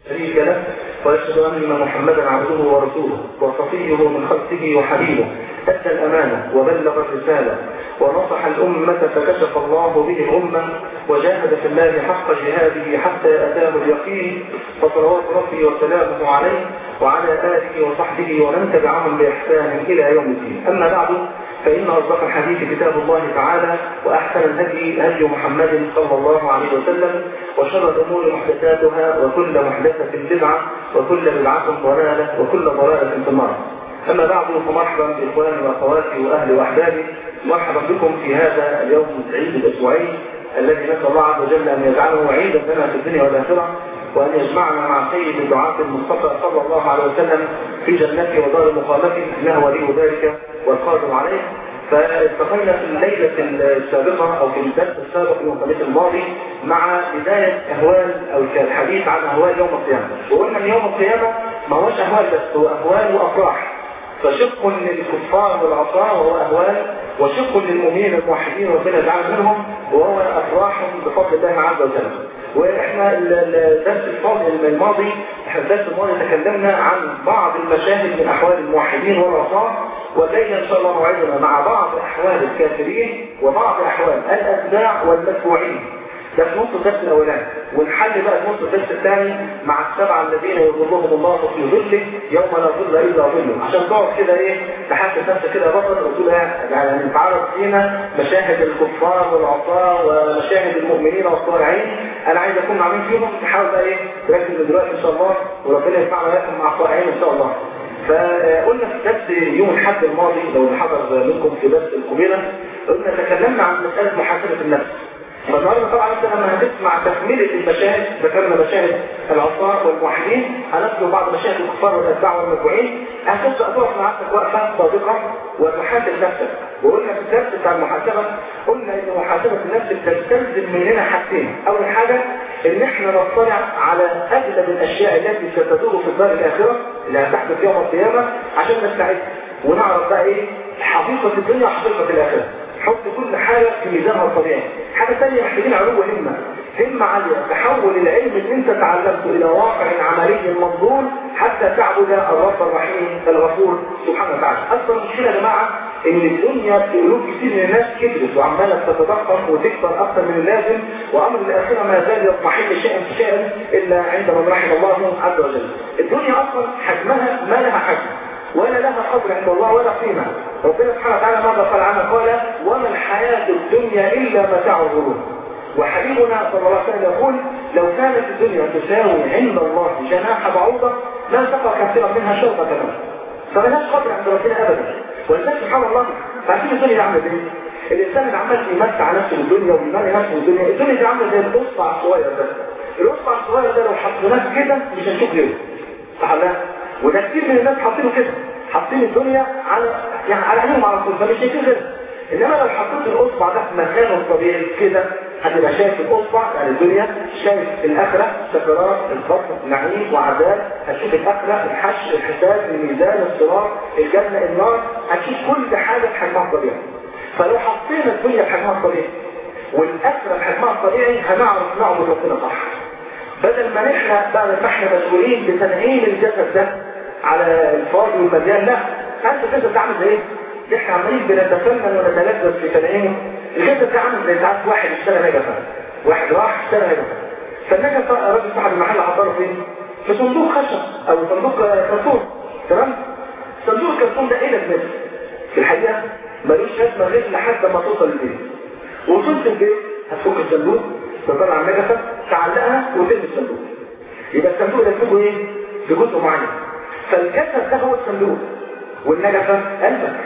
شريك له واشهد ان محمدا عبده ورسوله وصفيه من خلقه وحبيبه ادى الامانه وبلغ الرساله ونصح الامه فكشف الله به الامه وجاهد في الله حق جهاده حتى اتاه اليقين فصلوات ربي وسلامه عليه وعلى اله وصحبه ومن تبعهم باحسان الى يوم الدين اما بعد فإن أصدق الحديث كتاب الله تعالى وأحسن الهدي هدي محمد صلى الله عليه وسلم وشر الأمور محدثاتها وكل محدثة بدعة وكل بدعة ضلالة وكل ضلالة في النار أما بعد فمرحبا بإخواني وأخواتي وأهلي وأحبابي مرحبا بكم في هذا اليوم السعيد الأسبوعي الذي نسأل الله عز وجل أن يجعله عيدا لنا في الدنيا والآخرة وأن يجمعنا مع سيد دعاة المصطفى صلى الله عليه وسلم في جنته ودار مقامته إنه ولي ذلك والقادر عليه فالتقينا في الليلة السابقة أو في الدرس السابق يوم الخميس الماضي مع بداية أهوال أو الحديث عن أهوال يوم القيامة وقلنا أن يوم القيامة ما هوش أهوال بس هو أهوال وأفراح فشق للكفار والعصاة وهو أهوال وشق للمؤمنين الموحدين ربنا يجعل منهم وهو أفراح بفضل الله عز وجل واحنا الدرس الفاضل الماضي احنا الدرس الماضي تكلمنا عن بعض المشاهد من احوال الموحدين والعصاة والليلة ان شاء الله موعدنا مع بعض احوال الكافرين وبعض احوال الاتباع والمتبوعين ده في نص الدرس الاولاني ونحل بقى في نص الدرس الثاني مع السبعه الذين يظلهم الله في ظله يوم لا ظل الا ظله عشان تقعد كده ايه تحسس نفسك كده بطل وتقول يعني نتعرض فينا مشاهد الكفار والعصاه ومشاهد المؤمنين والصالحين انا عايز اكون مع مين فيهم تحاول بقى ايه تركز دلوقتي ان شاء الله وربنا ينفعنا وياكم مع الصالحين ان شاء الله فقلنا في درس يوم الحد الماضي لو اللي حضر منكم في درس القبيله قلنا تكلمنا عن مساله محاسبه النفس فالنهارده طبعا انت لما هتسمع تكمله المشاهد ذكرنا مشاهد العصاة والموحدين هنذكر بعض مشاهد الكفار والاتباع والمتبوعين هتبدا تقف مع نفسك وقفه صادقه وتحاسب نفسك وقلنا في الدرس بتاع المحاسبه قلنا ان محاسبه النفس بتستلزم مننا حاجتين اول حاجه ان احنا نطلع على اجلب الاشياء التي ستدور في الدار الاخره اللي هتحدث يوم القيامه عشان نستعد ونعرف بقى ايه حقيقه الدنيا وحقيقه الاخره حط كل حاجة في ميزانها الطبيعي حاجة ثانية محتاجين علو همة همة عالية تحول العلم اللي انت تعلمته الى واقع عملي منظور حتى تعبد الرب الرحيم الغفور سبحانه وتعالى اصلا المشكلة يا جماعة ان الدنيا في قلوب كتير من الناس كبرت وعمالة تتضخم وتكبر اكثر من اللازم وامر الاخرة ما زال يضمحل شيئا فشيئا الا عند من رحم الله عز وجل الدنيا اصلا حجمها ما لها حجم ولا لها قدر عند الله ولا قيمة ربنا سبحانه وتعالى ماذا قال عنها قال وما الحياة الدنيا إلا متاع الغرور وحبيبنا صلى الله عليه وسلم يقول لو كانت الدنيا تساوي عند الله جناح بعوضة ما سقى كثيرا منها شرطة كمان فملهاش قدر عند ربنا أبدا ولذلك سبحان الله فعارفين الدنيا دي عامله ازاي؟ الإنسان اللي عمال يمتع نفسه بالدنيا ويمالي نفسه بالدنيا الدنيا دي عامله زي الأصبع الصغير ده الأصبع الصغير ده لو حطيناه كده مش هنشوف غيره صح ولا وده كتير من الناس حاطينه كده حاطين الدنيا على يعني على عينهم على طول فمش شايفين غيرها انما لو حطيت الاصبع ده في مكانه الطبيعي كده هتبقى شايف الاصبع يعني الدنيا شايف الاخره سكرات الفضل نعيم وعذاب هتشوف الاخره الحش الحساب الميزان الصراط الجنه النار هتشوف كل حاجه بحجمها الطبيعي فلو حطينا الدنيا بحجمها الطبيعي والاخره بحجمها الطبيعي هنعرف نعبد ربنا صح بدل ما نحن بعد ما احنا مسؤولين بتنعيم الجسد ده على الفاضي والمليان لا انت الجسد ده عامل زي ايه؟ احنا عمالين بنتفنن ونتلذذ في تنعيمه الجسد ده عامل زي ساعات واحد اشترى نجفه واحد راح اشترى نجفه فالنجفه الراجل صاحب المحل حضره فين؟ في صندوق خشب او صندوق كرتون تمام؟ صندوق الكرتون ده ايه لازمته؟ في الحقيقه ملوش لازمه غير لحد ما توصل البيت وصلت البيت هتفك الصندوق تطلع النجفه تعلقها وتلبس الصندوق يبقى الصندوق ده فيه ايه؟ بجزء معين فالجسد ده هو الصندوق والنجفة قلبك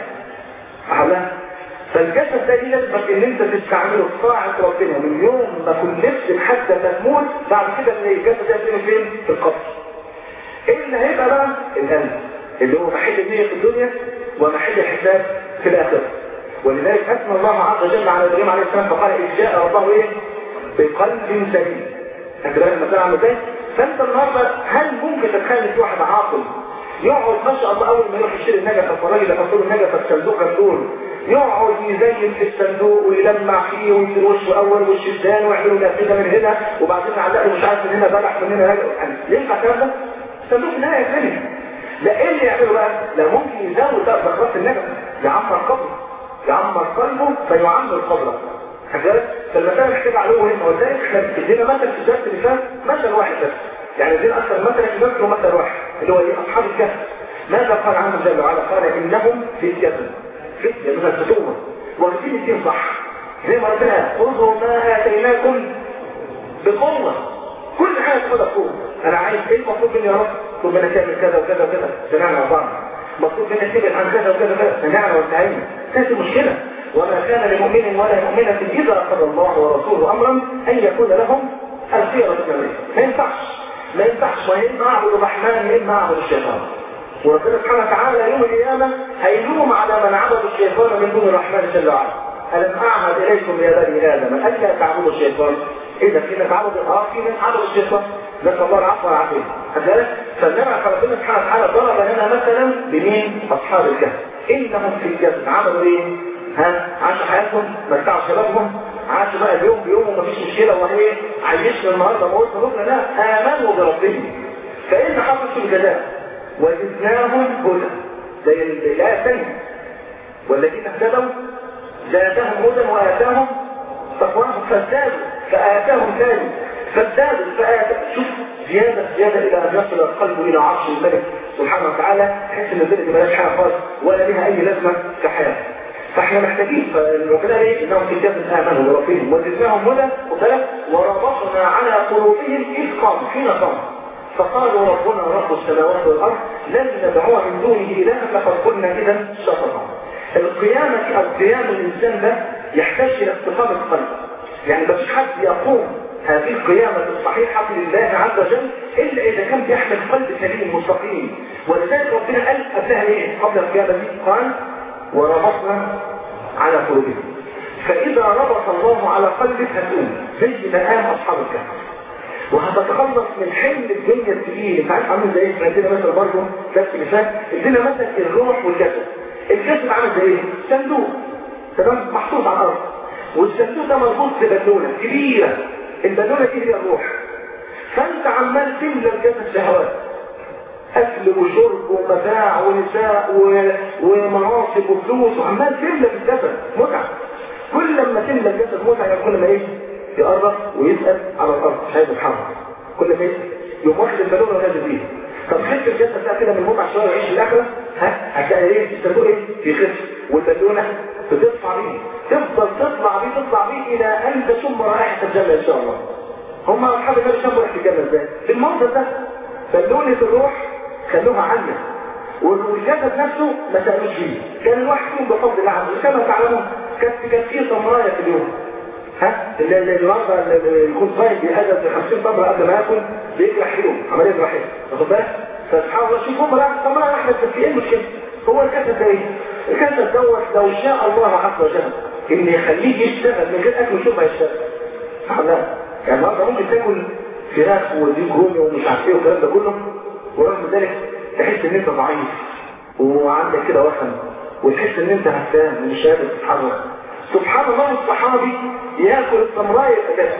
أحلها فالجسد ده لازمك ان انت تستعمله في طاعة ربنا من يوم ما كلفت حتى ما تموت بعد كده ان الجسد ده فين فين في القبر ايه اللي هيبقى بقى القلب اللي هو محل النية في الدنيا ومحل الحساب في الاخرة ولذلك اثنى الله عز وجل على ابراهيم عليه السلام فقال ان جاء ربه ايه بقلب سليم انت بقى المسألة عامل ازاي فانت النهارده هل ممكن تتخيل في واحد عاقل يقعد ما شاء الله اول ما يروح يشتري النجفه فالراجل يحط له النجفه في صندوق كرتون يقعد يزين في الصندوق ويلمع فيه ويدير وشه اول وش الثاني ويعملوا نافذه من هنا وبعدين يعلقوا مش عارف من هنا بلح من هنا يعني ينفع الكلام ده؟ الصندوق لا يا لا ايه اللي يعمله بقى؟ لا ممكن يزود بقى بخلاص النفس يعمر قبره يعمر قلبه فيعمر قبره حاجات فالمسألة محتاجة علوه هنا ولذلك احنا ادينا مثل في الدرس اللي فات مثل واحد بس يعني ادينا اكثر مثل في مثل ومثل واحد اللي هو ايه اصحاب الكهف ماذا قال عنهم جل وعلا قال انهم فتية فتية من الفتومة واخدين الدين صح زي ما ربنا خذوا ما اتيناكم بقوة كل حاجة تاخدها بقوة انا عايز ايه المطلوب مني يا رب مطلوب مني تعمل كذا وكذا وكذا سمعنا وطعنا مطلوب مني تبعد عن كذا وكذا وكذا سمعنا وانتهينا هذه مشكلة وما كان لمؤمن ولا مؤمنة إذا قضى الله ورسوله أمرا أن يكون لهم الخيرة من ما ينفعش ما ينفعش وإما أعبد الرحمن وإما أعبد الشيطان وربنا سبحانه وتعالى يوم القيامة هيلوم على من عبد الشيطان من دون الرحمن جل وعلا ألم أعهد إليكم يا بني آدم ألا تعبدوا الشيطان إذا فينا تعبد آه فينا عبد الشيطان نسأل الله العفو والعافية كذلك فالنبي ربنا سبحانه وتعالى ضرب لنا مثلا بمين؟ أصحاب الكهف إنهم في الجسد عملوا إيه؟ ها عاشوا حياتهم متعوا شبابهم عاشوا بقى اليوم بيوم ومفيش مشكله وهي عايشنا النهارده ما قلت بكره لا امنوا بربهم فان حصل في الجزاء وزدناهم هدى زي الايه الثانيه والذين اهتدوا زادهم هدى واتاهم تقواهم فازدادوا فاتاهم ثاني فازدادوا فاتوا شوف زيادة زيادة إلى أن يصل القلب إلى عرش الملك سبحانه وتعالى تحس إن الدنيا مالهاش حاجة خالص ولا لها أي لازمة في حياتك فاحنا محتاجين فالوكلاء ايه انهم في جسد امنوا بربهم وزدناهم هدى وثلاث وربطنا على قلوبهم اذ قاموا حين قاموا فقالوا ربنا رب السماوات والارض لن ندعو من دونه الها لقد قلنا اذا شططا القيامة او قيام الانسان ده يحتاج الى استقامة القلب يعني ما فيش حد يقوم هذه القيامة الصحيحة لله عز وجل إلا إذا كان بيحمل قلب سليم مستقيم ولذلك ربنا قال قبلها إيه قبل القيامة دي قال وربطنا على قلوبهم فإذا ربط الله على قلبك هتقوم زي ما قام أصحاب الكهف وهتتخلص من حمل الدنيا الثقيل انت عارف عامل زي ايه عندنا مثلا برضه درس مثال ادينا مثلا الروح والجسد الجسد عامل زي ايه صندوق تمام محطوط على الارض والصندوق ده مربوط ببالونه كبيره البالونه دي هي الروح فانت عمال تملى الجسد شهوات اكل وشرب ومتاع ونساء و... ومناصب وفلوس وعمال تملى في الجسد متعه كل لما تملى الجسد متعه كل ما ايه يقرب ويسال على الارض مش عايز يتحرك كل ما ايه يقوم واخد البالونه ونازل بيه طب خف الجسد ده كده من المتعه شويه ويعيش الاخره ها هتلاقي ايه الصندوق ايه يخف والبالونه بتطلع بيه تفضل تطلع بيه تطلع بيه الى ان تشم رائحه الجنه ان شاء الله هم اصحاب النبي شموا ريحه الجنه ازاي بالمنظر ده بالونه الروح خلوها عالية والجسد نفسه ما سألوش فيه كان الواحد فيهم بفضل الله عز وجل كما تعلمون كانت كانت فيه تمرايه في اليوم ها اللي اللي النهارده اللي يكون صايم بيهدف ب 50 تمره قبل ما ياكل بيجرح فيهم عمليه جراحيه واخد بالك فسبحان الله شوف هم لا تمره واحده بس في ايه المشكله؟ هو الجسد ده ايه؟ الجسد دوت لو شاء الله عز وجل ان يخليك يشتغل من غير اكل وشرب هيشتغل سبحان الله يعني النهارده ممكن تاكل فراخ وديك رومي ومش عارف ايه والكلام ده كله ورغم ذلك تحس ان انت ضعيف وعندك كده وخم وتحس ان انت هفتان ومش قادر تتحرك سبحان الله الصحابي ياكل التمرايه كده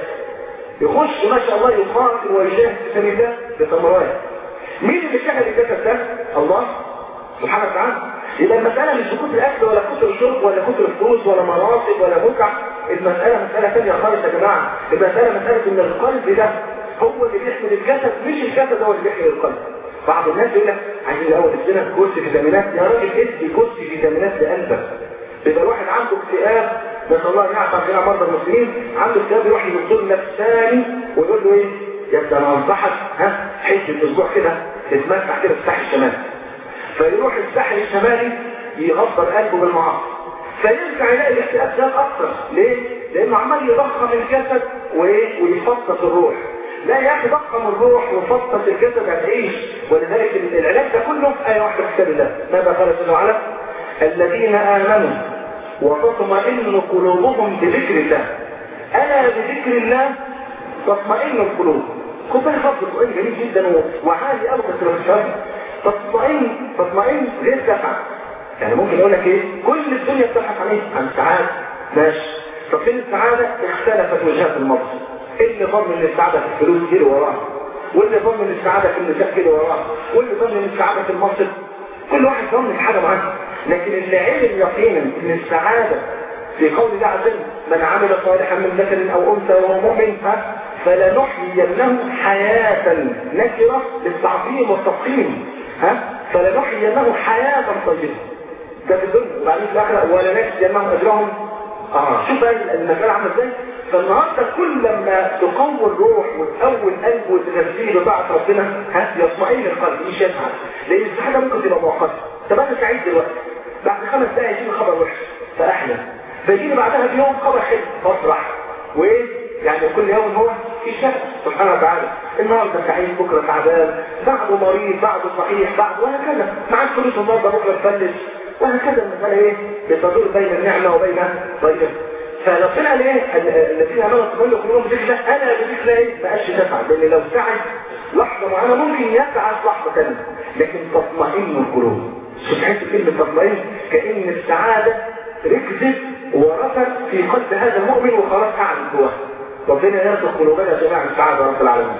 يخش ما شاء الله يقاتل ويجاهد في سبيل الله بتمرايه مين اللي شغل الجسد ده؟ الله سبحانه وتعالى يبقى المسألة مش بكتر الأكل ولا كتر الشرب ولا كتر الفلوس ولا مناصب ولا متع المسألة مسألة ثانية خالص يا جماعة المسألة مسألة إن القلب ده هو اللي بيحمل الجسد مش الجسد هو اللي بيحمل القلب بعض الناس يقول لك عايزين الاول ادينا كورس فيتامينات يا راجل ادي كورس فيتامينات لقلبك يبقى الواحد عنده اكتئاب نسال الله ان يعفو عنا مرضى المسلمين عنده اكتئاب يروح لدكتور نفساني ويقول له ايه يا ابني انا انصحك ها حته اسبوع كده تتمتع كده في الساحل الشمالي فيروح الساحل الشمالي يغفر قلبه بالمعاصي فيرجع يلاقي الاكتئاب زاد اكتر ليه؟ لانه عمال يضخم الجسد وايه ويفصص الروح لا يا اخي ضخم الروح وفصص الجسد هتعيش ولذلك العلاج ده كله في ايه واحده في كتاب الله ماذا قال جل وعلا الذين امنوا وتطمئن قلوبهم بذكر الله الا بذكر الله تطمئن القلوب خد بالك خط سؤال جميل جدا وعالي قوي بس مش تطمئن تطمئن غير تسعى يعني ممكن يقول لك ايه كل الدنيا بتضحك عليك عن السعادة ماشي طب فين السعادة اختلفت وجهات النظر اللي ظن ان السعادة في الفلوس جري وراها واللي ظن ان السعادة في النساء جري وراها واللي ظن ان السعادة في المنصب كل واحد ظن في حاجة معاه لكن اللي علم يقينا ان السعادة في قول الله عز وجل من عمل صالحا من ذكر او انثى وهو مؤمن ها فلنحيينه حياة نكرة للتعظيم والتفخيم ها فلنحيينه حياة طيبة ده في الدنيا وبعدين في الاخره ولنجزينهم اجرهم اه شوف بقى المسألة عاملة ازاي فالنهارده كل لما تقوي الروح وتقوي القلب وتغذيه بطاعة ربنا ها يطمئن القلب مش يسعد لان السعادة ممكن تبقى مؤقتة طب انا سعيد دلوقتي بعد خمس دقايق يجيني خبر وحش فاحلم فيجيني بعدها بيوم خبر حلو فافرح وايه يعني كل يوم هو في شك سبحانه وتعالى النهارده سعيد بكره تعبان بعده مريض بعده صحيح بعده وهكذا معاك فلوس النهارده بكره تفلس وهكذا المسألة ايه بتدور بين النعمة وبين غيرها فربنا قال ايه الذين امنوا تقول قلوبهم بذكر انا بذكر ايه ما قالش تسعد لان لو سعد لحظه معينه ممكن يسعد لحظه ثانيه لكن تطمئن القلوب تحس كلمه تطمئن كان السعاده ركزت ورثت في قلب هذا المؤمن وخلاص قعدت جواه ربنا يرزق قلوبنا جميعا السعاده رب العالمين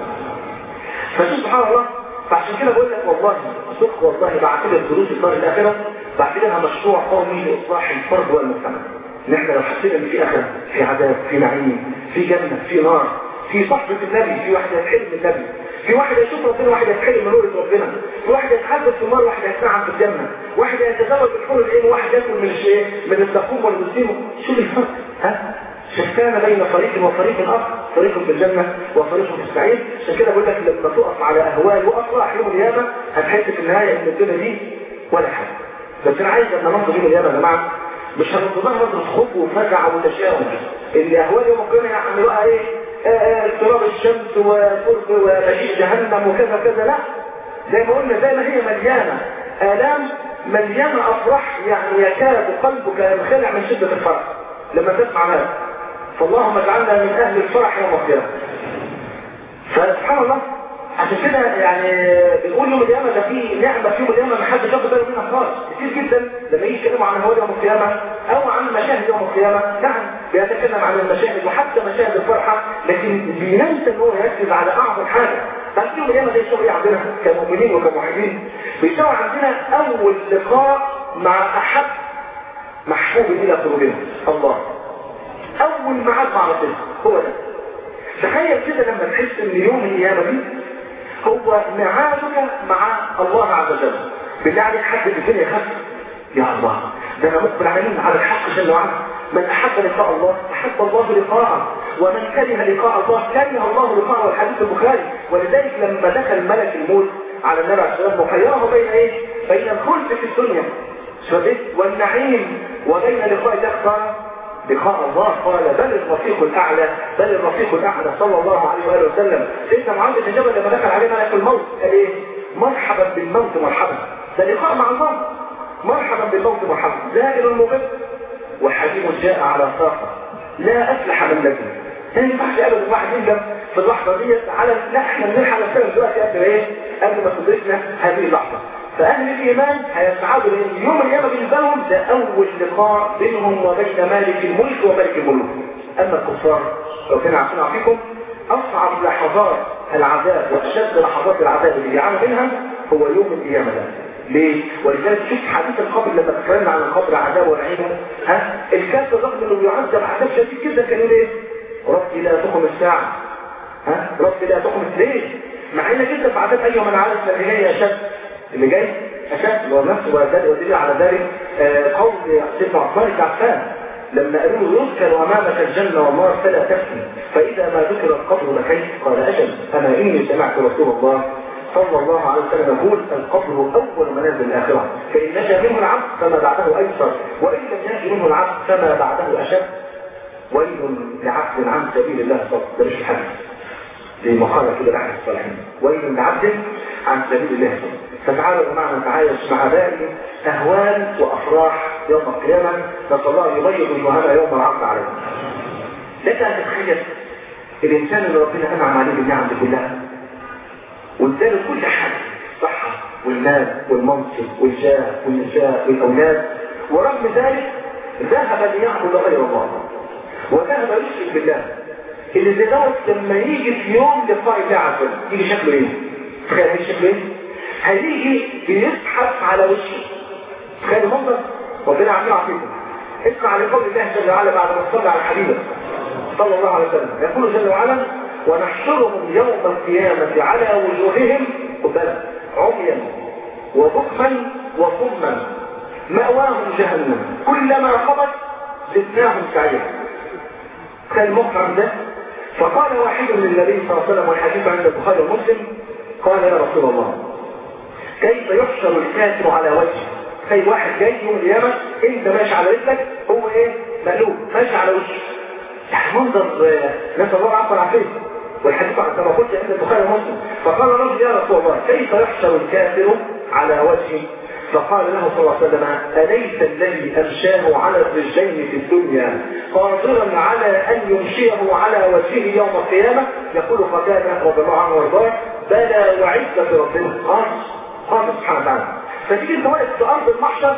فشوف سبحان الله فعشان كده بقول لك والله صدق والله بعتبر دروس الدار الاخره بعتبرها مشروع قومي لاصلاح الفرد والمجتمع ان احنا لو حسينا ان في اخره في عذاب في نعيم في جنه في نار في صحبه النبي في واحد يتحلم النبي في واحد يشوف ربنا واحد يتحلم من نور ربنا في واحد يتحدث في النار واحد يتنعم في الجنه واحد يتزوج بالحور العين وواحد ياكل من الشيء من الزقوم والمسلم شوف الفرق ها شتان بين طريق وطريق اخر طريق في الجنة وطريق في السعيد عشان كده بقول لك لما تقف على اهوال وافراح يوم القيامة هتحس في النهاية ان الدنيا دي ولا حاجة بس انا عايز لما ننظر يوم القيامة يا جماعة مش هننظرها نظرة خوف وفزع وتشاؤم ان اهوال يوم القيامة يعني بقى ايه اضطراب الشمس وقرب ومجيء جهنم وكذا كذا لا زي ما قلنا زي ما هي مليانة آلام مليانة أفراح يعني يكاد قلبك ينخلع من شدة الفرح لما تسمع هذا فاللهم اجعلنا من اهل الفرح يوم القيامه فسبحان الله عشان كده يعني بنقول يوم القيامه ده في نعمه في يوم القيامه ما حدش ياخد باله منها خالص كتير جدا لما يجي يتكلموا عن هو يوم القيامه او عن مشاهد يوم القيامه نعم بيتكلم عن المشاهد وحتى مشاهد الفرحه لكن بينسى ان هو يركز على اعظم حاجه بس يوم القيامه ده يسوي عندنا كمؤمنين وكموحدين بيسوي عندنا اول لقاء مع احب محبوب الى قلوبنا الله اول معاد مع ربنا هو ده تخيل كده لما تحس ان يوم القيامه دي هو ميعادك مع الله عز وجل بالله عليك حد في الدنيا خف يا الله ده انا مقبل عليهم على الحق جل وعلا من احب لقاء الله احب الله لقاءه ومن كره لقاء الله كره الله لقاءه والحديث البخاري ولذلك لما دخل ملك الموت على النبي عليه الصلاه والسلام وخيره بين ايه؟ بين الخلد في الدنيا والنعيم وبين لقاء الله لقاء الله قال بل الرفيق الاعلى بل الرفيق الاعلى صلى الله عليه واله وسلم سيدنا معاذ بن جبل لما دخل عليه ملك الموت قال ايه مرحبا بالموت مرحبا ده لقاء مع الله مرحبا بالموت مرحبا زائر مغب وحبيب جاء على ساقه لا افلح من لكم ما ينفعش ابدا واحد يندم في اللحظه ديت على لا احنا بنلحق نفسنا دلوقتي قبل ايه قبل ما تدركنا هذه اللحظه فأهل الإيمان هيسعدوا لأن يوم القيامة بالنسبة لهم ده أول لقاء بينهم وبين مالك الملك وملك الملوك أما الكفار لو كان عارفين فيكم أصعب لحظات العذاب وأشد لحظات العذاب اللي بيعانوا منها هو يوم القيامة ده ليه؟ ولذلك شوف حديث القبر لما تكلمنا عن القبر عذاب ونعيمه ها الكافر رغم انه يعذب عذاب شديد جدا كان يقول ايه؟ ربي لا تقم الساعة ها ربي لا تقم ليه؟ مع انك انت في عذاب ايوه من عارف الذي هي اشد اللي جاي أشد ونفسه ودليل على ذلك قول سيدنا عثمان بن عفان لما قالوا له يذكر أمامك الجنة والنار فلا تبكي فإذا ما ذكر القبر بكيت قال أجل أنا إني سمعت رسول الله صلى الله عليه وسلم يقول القبر أول منازل الآخرة فإن نجا منه العبد فما بعده أيسر وإن لم ينجي منه العبد فما بعده أشد ويل لعبد عن سبيل الله صلى ده مش الحديث دي مقالة كده لأحد الصالحين ويل لعبد عن سبيل الله صلى فتعالوا يا جماعه نتعايش مع باقي اهوال وافراح يوم القيامه نسال الله يبيض وجوهنا يوم العرض علينا. لك ان تتخيل الانسان اللي ربنا انعم عليه بالنعم دي كلها واداله كل حاجه صحه والمال والمنصب والجاه والنساء والاولاد ورغم ذلك ذهب ليعبد غير الله وذهب يشرك بالله اللي زي دوت لما يجي في يوم لقاء الله عز وجل يجي شكله ايه؟ تخيل هيجي شكله ايه؟ هيجي بيزحف على وشه تخيل المنظر ربنا عارفين عقيده اسمع لقول الله جل وعلا بعد ما صلى على حبيبه صلى الله عليه وسلم يقول جل وعلا ونحشرهم يوم القيامة على وجوههم قبلا عميا وبكما وصما مأواهم جهنم كلما خبت زدناهم سعيرا كان المقطع ده فقال واحد من النبي صلى الله عليه وسلم والحديث عند البخاري ومسلم قال يا رسول الله كيف يحشر الكافر على وجهه تخيل واحد جاي يوم القيامة انت ماشي على رجلك هو ايه مقلوب ماشي على وشه يعني منظر نسأل الله عفوا العافية والحديث عن كما قلت عند البخاري ومسلم فقال رجل يا رسول الله كيف يحشر الكافر على وجهه فقال له صلى الله عليه وسلم أليس الذي أمشاه على الرجلين في الدنيا قادرا على أن يمشيه على وجهه يوم القيامة يقول قتادة رضي الله عنه وارضاه بلى وعزة ربنا قال قال سبحانه وتعالى فتيجي انت واقف في أرض المحشر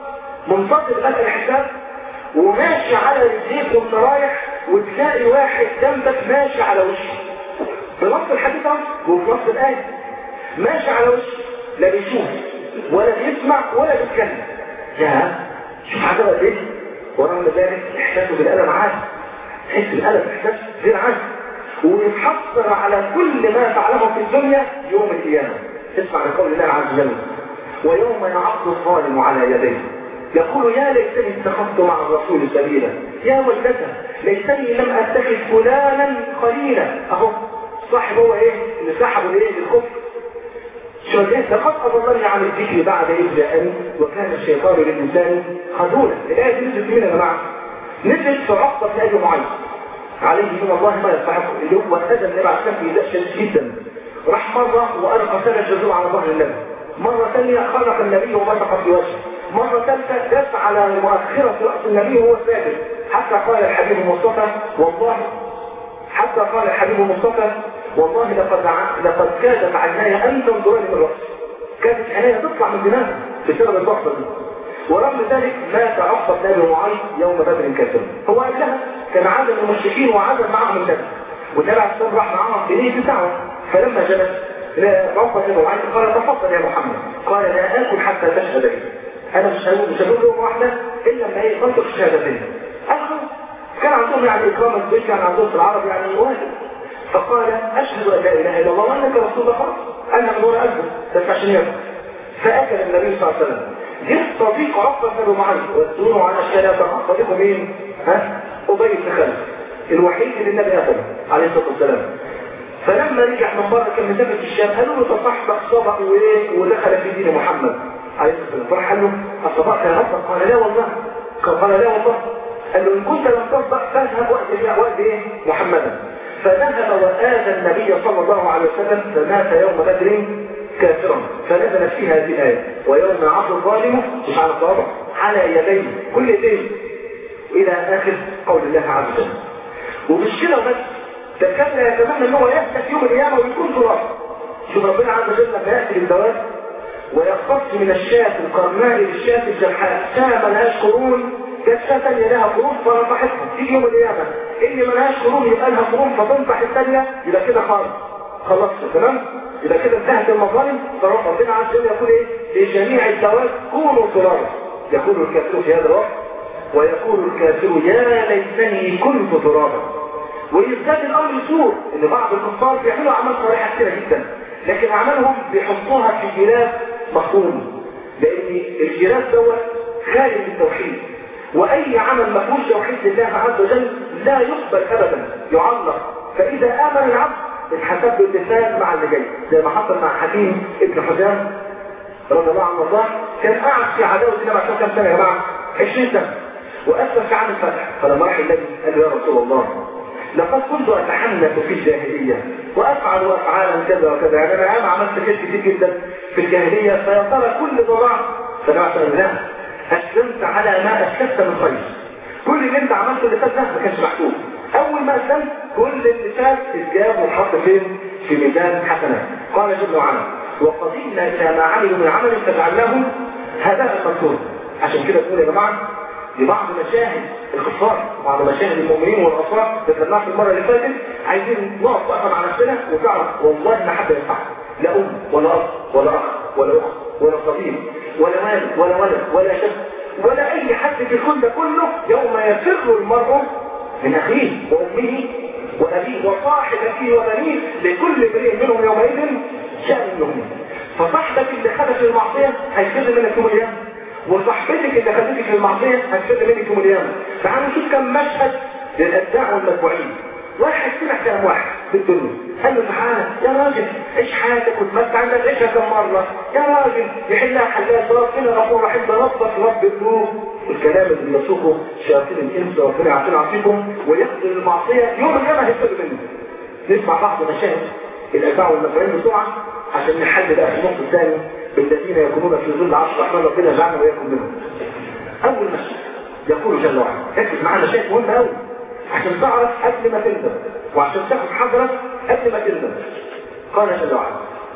منتظر بدء الحساب وماشي على رجليك وانت رايح وتلاقي واحد جنبك ماشي على وشه بنص الحديث اهو وفي نص الآية ماشي على وشه لا بيشوف ولا بيسمع ولا بيتكلم يا شوف عجبة ايه ورغم ذلك احساسه بالألم عادي تحس بالألم احساس غير عادي ويتحصر على كل ما فعله في الدنيا يوم القيامة اسمع لقول الله عز وجل ويوم يعض الظالم على يديه يقول يا ليتني اتخذت مع الرسول سبيلا يا ويلتى ليتني لم اتخذ فلانا خليلا اهو صاحب هو ايه اللي سحبه ايه للكفر شو ايه لقد اضلني عن الذكر بعد اذ جاءني وكان الشيطان للانسان خذولا الايه دي نزلت مين يا جماعه نزلت في عقبه بن ابي معيط عليه من الله ما يستحق اللي هو اذى النبي عليه الصلاه والسلام جدا راح مره والقى ثلاث جذور على ظهر النبي مرة ثانية خلق النبي ومسح في وجهه مرة ثالثة دس على مؤخرة رأس النبي وهو ساجد حتى قال الحبيب المصطفى والله حتى قال الحبيب المصطفى والله لقد لقد كادت عيناي أن تنظرني من رأسي كانت عيناي تطلع من دماغي بسبب الضغطة دي ورغم ذلك مات عقبة بن أبي معيط يوم بدر كافر هو قبلها كان عدد المشركين وعدد معهم النبي والنبي عليه الصلاة راح معاهم بنية الدعوة فلما جلس عقبة بن معيط قال تفضل يا محمد قال لا آكل حتى تشهد لي انا مش هقول مش هقول لهم واحده الا لما ايه تنطق الشهادتين اخذوا كان عندهم يعني اكرام الضيف كان عندهم في العرب يعني واجب فقال اشهد ان لا اله الا الله وانك رسول الله خلاص انا من دون اكبر بس عشان يرضى فاكل النبي صلى الله عليه وسلم جه صديق عقبه بن معيط وادوله على الشهاده صديقه مين؟ ها؟ ابي بن خلف الوحيد اللي النبي اخذه عليه الصلاه والسلام فلما رجع من بره كان مسافه الشام قالوا له تصحبك صبق وايه ودخل في دين محمد عليه الصلاه والسلام فراح قال له اصبحت يا رب قال لا والله قال لا والله قال له ان كنت لم تصدق فاذهب وقت وقت ايه محمدا فذهب واذى النبي صلى الله عليه وسلم فمات يوم بدر كافرا فنزلت فيه هذه الايه ويوم يعض الظالم مش على الصوابع على يديه كل يديه الى اخر قول الله عز وجل ومش كده بس ده كان يتمنى ان هو يهلك يوم القيامه ويكون تراب شوف ربنا عز وجل لما ياتي بالدواب ويختص من الشاة القرناء للشاة الجرحاء شاة ملهاش قرون جت شاة ثانية لها قرون فنصحتها تيجي يوم القيامة اللي ملهاش قرون يبقى لها قرون فتنصح الثانية يبقى كده خالص خلصت تمام يبقى كده انتهت المظالم فربنا عز وجل يقول ايه لجميع الدواب كونوا ترابا يقول الكافر في هذا الوقت ويقول الكافر يا ليتني كنت ترابا ويزداد الامر سوء ان بعض الكفار بيعملوا اعمال صالحه كتيره جدا لكن اعمالهم بيحطوها في جلاس مفهوم لان الجلاس دوت خالي من التوحيد واي عمل ما فيهوش توحيد لله عز وجل لا يقبل ابدا يعلق فاذا امن العبد اتحسب له الاتفاق مع اللي جاي زي ما حصل مع حكيم ابن حزام رضي الله عنه وارضاه كان قاعد في عداوه النبي عشان كام سنه يا جماعه 20 سنه واسلم في عام الفتح فلما راح النبي قال له يا رسول الله لقد كنت اتحنث في الجاهليه وافعل افعالا كذا وكذا يعني انا انا عملت خير كتير جدا في الجاهليه فيا ترى كل ضراع فدعت لا اسلمت على ما اسلمت من خير كل اللي انت عملته اللي فات ده ما كانش محسوب اول ما اسلمت كل اللي فات اتجاب واتحط فين في ميزان حسنات قال جل وعلا وقضينا الى ما عملوا من عمل فجعلناه هباء منثورا عشان كده تقول يا جماعه لبعض مشاهد الكفار وبعض مشاهد المؤمنين والأطفال ذكرناها في المرة اللي فاتت عايزين نقف وقفة مع نفسنا وتعرف والله ما حد ينفع لا أم ولا أب ولا أخ ولا أخت ولا صديق ولا مال ولا ولد ولا شاب ولا أي حد في الكون ده كله يوم يفر المرء من أخيه وأمه وأبيه وصاحب أخيه وبنيه لكل امرئ منهم يومئذ شأن يغنيه فصاحبك اللي خدك للمعصية هيفر منك يوم القيامة وصاحبتك اللي خدتك للمعصية هتفر منك يوم القيامة تعالوا نشوف كم مشهد للأتباع والمتبوعين واحد سمع كلام واحد في الدنيا قال له تعالى يا راجل عيش حياتك وتمتع انت تعيشها كم مرة يا راجل يحلها حلال ربنا غفور رحيم ده ربك رب الذنوب الكلام اللي بيسوقه شياطين الانس وربنا يعطينا عافيكم ويقتل المعصية يوم القيامة هيفر منه نسمع بعض مشاهد الأتباع والمتبوعين بسرعة عشان نحل بقى في النص الثاني بالذين يكونون في ظل عرش الرحمن ربنا يجعلنا وياكم منهم اول مشهد يقول جل وعلا ركز معانا شيء مهم قوي عشان تعرف قبل ما تندم وعشان تاخد حذرك قبل ما تندم قال جل وعلا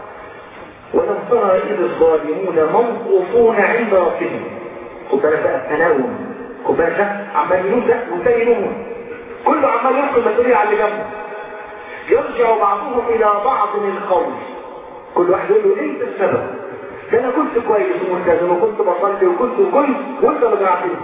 ولم ترى اذ الظالمون موقوفون عند ربهم خد بالك بقى التناوم خد بالك ده عمال ينوم ده والتاني ينوم كله عمال يلقي المسؤوليه على اللي جنبه يرجع بعضهم الى بعض القول كل واحد يقول له انت السبب ده انا كنت كويس وملتزم وكنت بصلي وكنت وكنت وانت ما جرعتني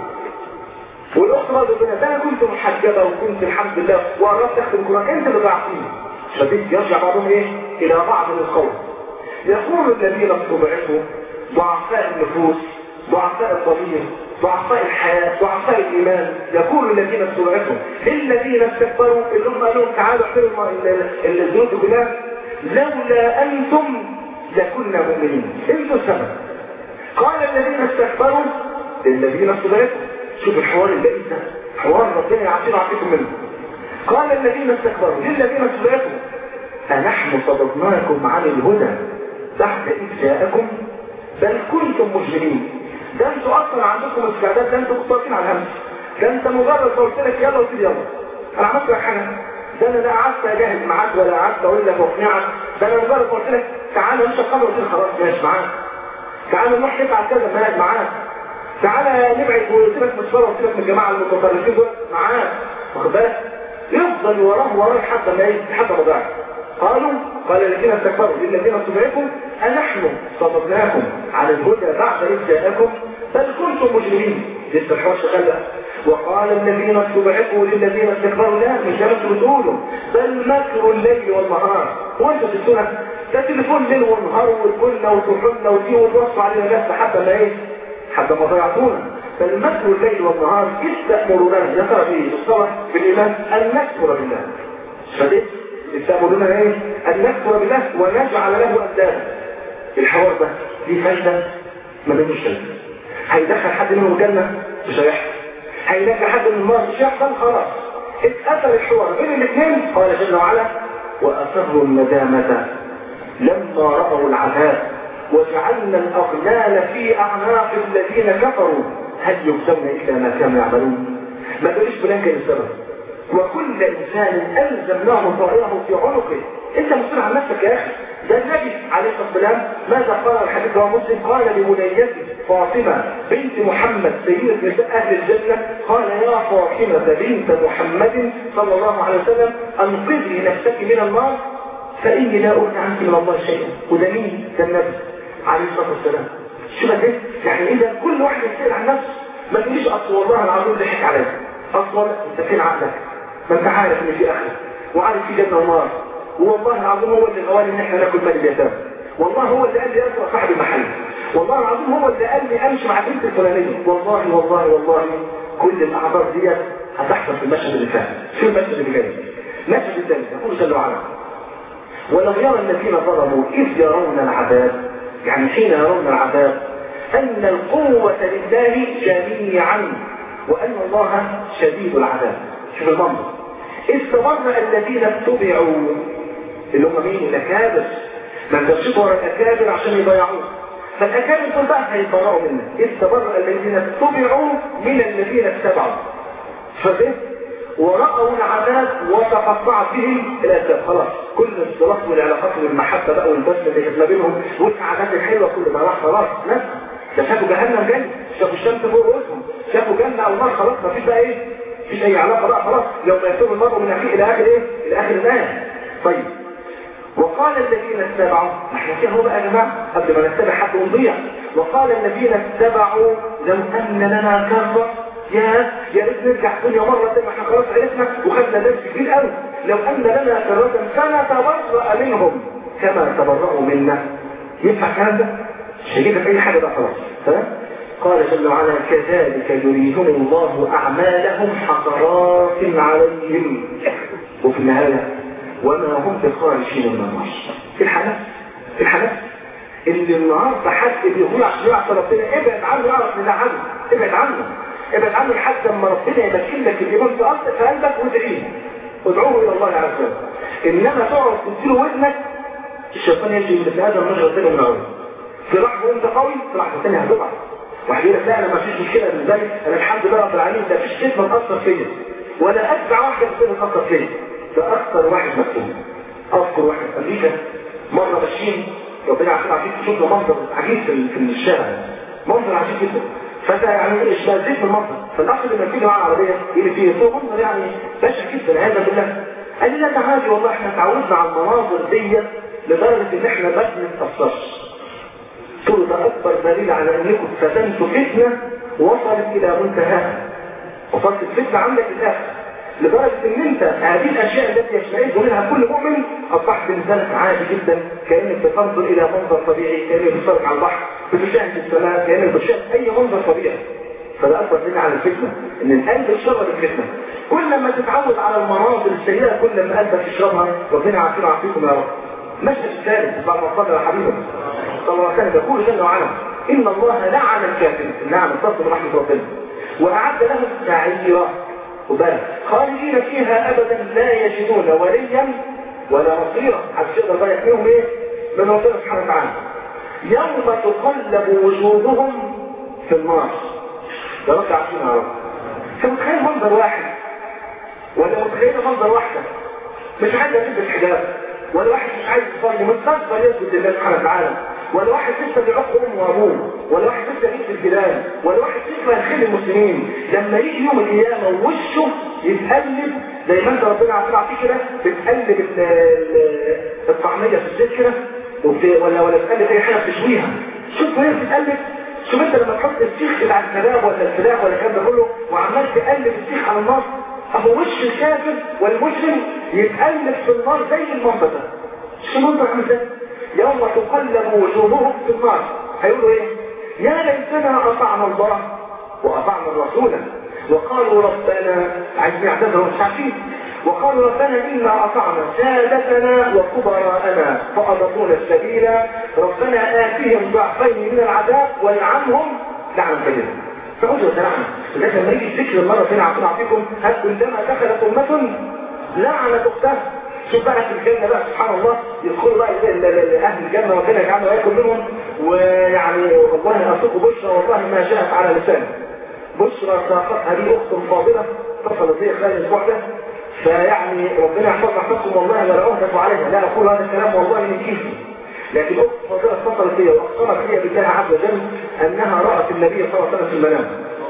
والاخت برضه بنا ده انا كنت محجبه وكنت الحمد لله وقربت اختم القران انت اللي جرعتني فبيت يرجع بعضهم ايه الى بعض القول يقول الذين استضعفوا ضعفاء النفوس ضعفاء الضمير ضعفاء الحياة ضعفاء الإيمان يقول الذين استضعفوا للذين استكبروا اللي هم قالوا تعالوا احترموا الذنوب كلها لولا أنتم لكنا مؤمنين انتوا السبب قال الذين استكبروا للذين استضعفوا شوف الحوار اللي ده حوار ربنا يعطينا عطيكم منه قال الذين استكبروا للذين استضعفوا أنحن صددناكم عن الهدى بعد إذ جاءكم بل كنتم مجرمين ده انتوا اصلا عندكم استعداد ده انتوا مختلفين على الهمس ده انت مجرد قلت لك يلا قلت لي يلا انا عملت لك حاجه ده انا لا قعدت اجاهد معاك ولا قعدت اقول لك واقنعك ده انا مجرد قلت لك تعالى مش الخمر قلت لك خلاص ماشي معاك تعالى نروح نفعل كذا ماشي معاك تعالى نبعد وقلت لك مشوار قلت لك من الجماعه المتطرفين دول معاك واخد بالك يفضل وراه وراه لحد ما ايه لحد ما ضاع قالوا قال الذين استكبروا للذين استضعفوا أنحن صددناكم على الهدى بعد إذ جاءكم بل كنتم مجرمين لسه الحوار شغال بقى وقال الذين استضعفوا للذين استكبروا لا مش ده انتوا بتقولوا بل مكر الليل والنهار هو انتوا تقولوا ده تليفون ليل ونهار وكلنا وتروحنا ودي وتوصوا علينا ناس حتى ما ايه حتى ما ضيعتونا بل مكر الليل والنهار إذ تأمرنا يا ترى بايه بالصلاة بالإيمان أن نكفر بالله فدي تأمرنا ايه أن نكفر بالله ونجعل له أندادا الحوار ده دي فايدة ما بينوش فايدة هيدخل حد منهم الجنة مش هيحصل هيدخل حد من النار مش هيحصل خلاص اتقتل الحوار بين الاثنين قال جل وعلا وأسروا الندامة لما رأوا العذاب وجعلنا الأغلال في أعناق الذين كفروا هل يجزون إلا ما كانوا يعملون ما تقوليش فلان كان السبب وكل إنسان ألزمناه طائره في عنقه أنت مسؤول عن نفسك يا أخي ده النبي عليه الصلاة والسلام ماذا قال الحديث رواه مسلم قال لبنيته فاطمة بنت محمد سيدة نساء أهل الجنة قال يا فاطمة بنت محمد صلى الله عليه وسلم أنقذي نفسك من النار فإني لا أغني عنك من الله شيئا وده مين؟ ده النبي عليه الصلاة والسلام شو ده؟ يعني إذا كل واحد يسأل عن نفسه ما تقوليش أصل والله العظيم ضحك عليا أصلا أنت فين عقلك؟ ما أنت عارف إن في آخرة وعارف في جنة ونار والله العظيم هو اللي قال ان احنا ناكل مال اليتامى والله هو اللي قال لي اسوء صاحب المحل والله العظيم هو اللي قال لي امشي مع البنت الفلانيه والله والله والله كل الاعذار ديت هتحصل في المشهد اللي فات في المشهد اللي جاي المشهد الثاني يقول جل وعلا ولو يرى الذين ظلموا اذ يرون العذاب يعني حين يرون العذاب ان القوه لله جميعا وان الله شديد العذاب شوف المنظر استمر الذين اتبعوا اللي هم مين الاكابر ما انتش ورا الاكابر عشان يضيعوه فالاكابر دول بقى هيتبرأوا منك استبرأ الذين اتبعوا من الذين اتبعوا فده ورأوا العذاب وتقطعت بهم الأسباب خلاص كل الصلاة والعلاقات والمحبة بقى والبسمة اللي كانت ما بينهم والسعادات الحلوة كل ما راح خلاص ناس ده شافوا جهنم جاي شافوا الشمس فوق رؤوسهم شافوا جنة أو نار خلاص ما فيش بقى إيه مفيش أي علاقة بقى خلاص يوم يتوب المرء من أخيه إلى آخر إيه إلى آخر الآية طيب وقال الذين اتبعوا احنا فيها هو بقى يا جماعه قبل ما نتبع حد ونضيع وقال الذين اتبعوا لو ان لنا كره يا يا ريت نرجع الدنيا مره زي ما احنا خلاص عرفنا وخدنا درس كبير قوي لو ان لنا كره فنتبرأ منهم كما تبرأوا منا ينفع الكلام ده؟ مش هيجيب في اي حاجه بقى خلاص تمام؟ قال جل وعلا كذلك يريهم الله اعمالهم حسرات عليهم وفي النهايه وما هم بخارجين من النار الحنف الحنف اللي النهارده حد بيقول عشان يعرف ربنا ابعد عنه يعرف من عنه ابعد عنه ابعد عنه لحد اما ربنا يمكن لك الايمان في قلبك في قلبك وادعيه ادعوه الى الله عز وجل انما تقعد تديله ودنك الشيطان يجي من ابن ادم مش ربنا من اول في لحظه انت قوي في لحظه ثانيه هتضعف واحد يقول لك لا انا ما فيش مشكله ازاي انا الحمد لله رب العالمين ده فيش كلمه مأثر فيا ولا اتبع واحده كلمه مأثر فيا ده اكثر واحد مسؤول اذكر واحد في امريكا مره ماشيين ربنا عشان عارفين تشوف له منظر عجيب في في الشارع منظر عجيب جدا فانت يعني اشتغلت في المنظر فالاخ اللي بيجي معاه العربيه اللي فيه هو منظر يعني بشع جدا هذا بالله قال لي لا تعالي والله احنا تعودنا على المناظر دي لدرجه ان احنا بس ما نتاثرش قلت له ده اكبر دليل على انكم فتنتوا فتنه وصلت الى منتهاها وصلت الفتنه عندك الاخر لدرجة ان انت هذه الاشياء التي يشمئز منها كل مؤمن اصبحت انسانك عادي جدا كانك بتنظر الى منظر طبيعي كانك بتتفرج على البحر بتشاهد السماء كانك بتشاهد اي منظر طبيعي فده اكبر دليل على الفتنه ان القلب يشرب الفتنه كل ما تتعود على المناظر السيئه كل ما قلبك يشربها ربنا يعافينا ويعافيكم يا رب مشهد الثالث بعد ما صدر حبيبه صلى الله عليه وسلم يقول جل وعلا ان الله لعن الكافرين نعم الصدق من رحمه ربنا واعد لهم سعيرا وبل خالدين فيها ابدا لا يجدون وليا ولا نصيرا حتى يقدر بقى يحميهم ايه من ربنا سبحانه وتعالى يوم تقلب وجوههم في النار يا رب عارفين يا رب انت متخيل منظر واحد ولا متخيل منظر واحده مش عايز تلبس حجاب ولا واحد مش عايز يصلي مستقبل يسجد لله سبحانه وتعالى ولا واحد لسه بيعق امه وابوه ولا واحد لسه بيجي في الجيران ولا واحد لسه يخل المسلمين لما يجي يوم القيامه ووشه يتقلب زي ما انت ربنا عارفين عارفين كده بتقلب الطعميه في الزيت كده ولا ولا تقلب اي حاجه بتشويها شوف وهي بتتقلب شوف انت لما تحط السيخ اللي على الكباب ولا الفراخ ولا الكلام ده كله وعمال تقلب السيخ على النار اهو وش الكافر والمسلم يتقلب في النار زي المنظر ده شو المنظر عامل ازاي؟ يوم تقلب وجوههم في النار هيقولوا ايه يا ليتنا اطعنا الله واطعنا الرسول وقالوا ربنا عايزين يعتذروا مش عارفين وقالوا ربنا إنا أطعنا سادتنا وكبراءنا فأضلونا السبيل ربنا آتيهم ضعفين من العذاب والعنهم لعنا كبيرا فعوذ وتلعنى لكن لما يجي الذكر المرة فين عطينا أعطيكم هل كلما دخلت أمة لعنت أختها شوف بقى في الجنة بقى سبحان الله يدخلوا بقى أهل الجنة وكان يجعلنا وياكل منهم ويعني والله أصدق بشرى والله ما جاءت على لسانه بشرى ساقتها دي أخت فاضلة اتصلت بي خلال الأسبوع ده فيعني ربنا يحفظ نفسكم والله ولا أهدف عليها لا أقول هذا الكلام والله من كيفي لكن أخت فاضلة اتصلت بي وأقسمت لي بالله عز وجل أنها رأت النبي صلى الله عليه وسلم في المنام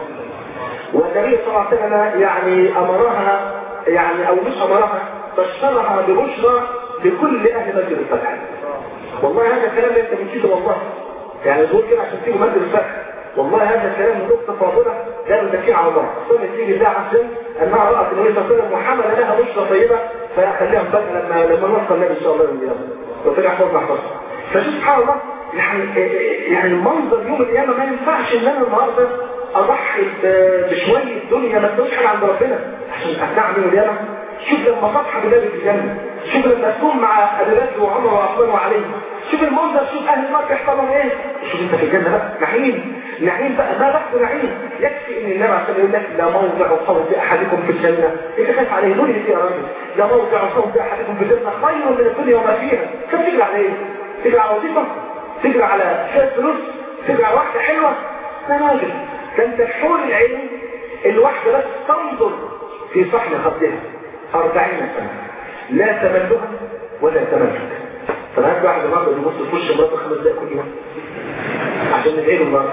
والنبي صلى الله عليه وسلم يعني أمرها يعني أو مش أمرها بشرها ببشرى لكل أهل مسجد الفتح والله هذا الكلام اللي انت بتشيده والله يعني تقول كده عشان تيجي مسجد الفتح والله هذا الكلام من نقطة فاضلة لا نزكيه على الله صلى تيجي الله عز وجل أنها رأت النبي صلى الله عليه وسلم وحمل لها بشرى طيبة فخليها بقى لما لما نوصل النبي صلى الله عليه وسلم ربنا يحفظنا يحفظنا فشوف سبحان الله يعني يعني المنظر يوم القيامة ما ينفعش ان انا النهارده اضحي بشوية دنيا ما تكونش حاجة عند ربنا عشان اتمتع يوم القيامة شوف لما تصحى بلاد في الجنة شوف لما تكون مع ابي بكر وعمر وعثمان وعلي شوف المنظر شوف اهل النار بيحصلهم ايه شوف انت في الجنة بقى نعيم نعيم بقى ما بحث نعيم يكفي ان النبي عليه يقول لك لا موضع صوت احدكم في الجنة انت خايف عليه دنيا يا راجل لا موضع صوت احدكم في الجنة خير من الدنيا وما فيها كم تجري على ايه تجري على وظيفة تجري على شوية فلوس تجري على واحدة حلوة يا راجل ده انت حور العين الواحدة بس تنظر في صحن خطها أربعين سنة لا تملها ولا تملك طب هات واحد النهارده يبص في وش مراته خمس دقايق كل يوم عشان ندعي له النهارده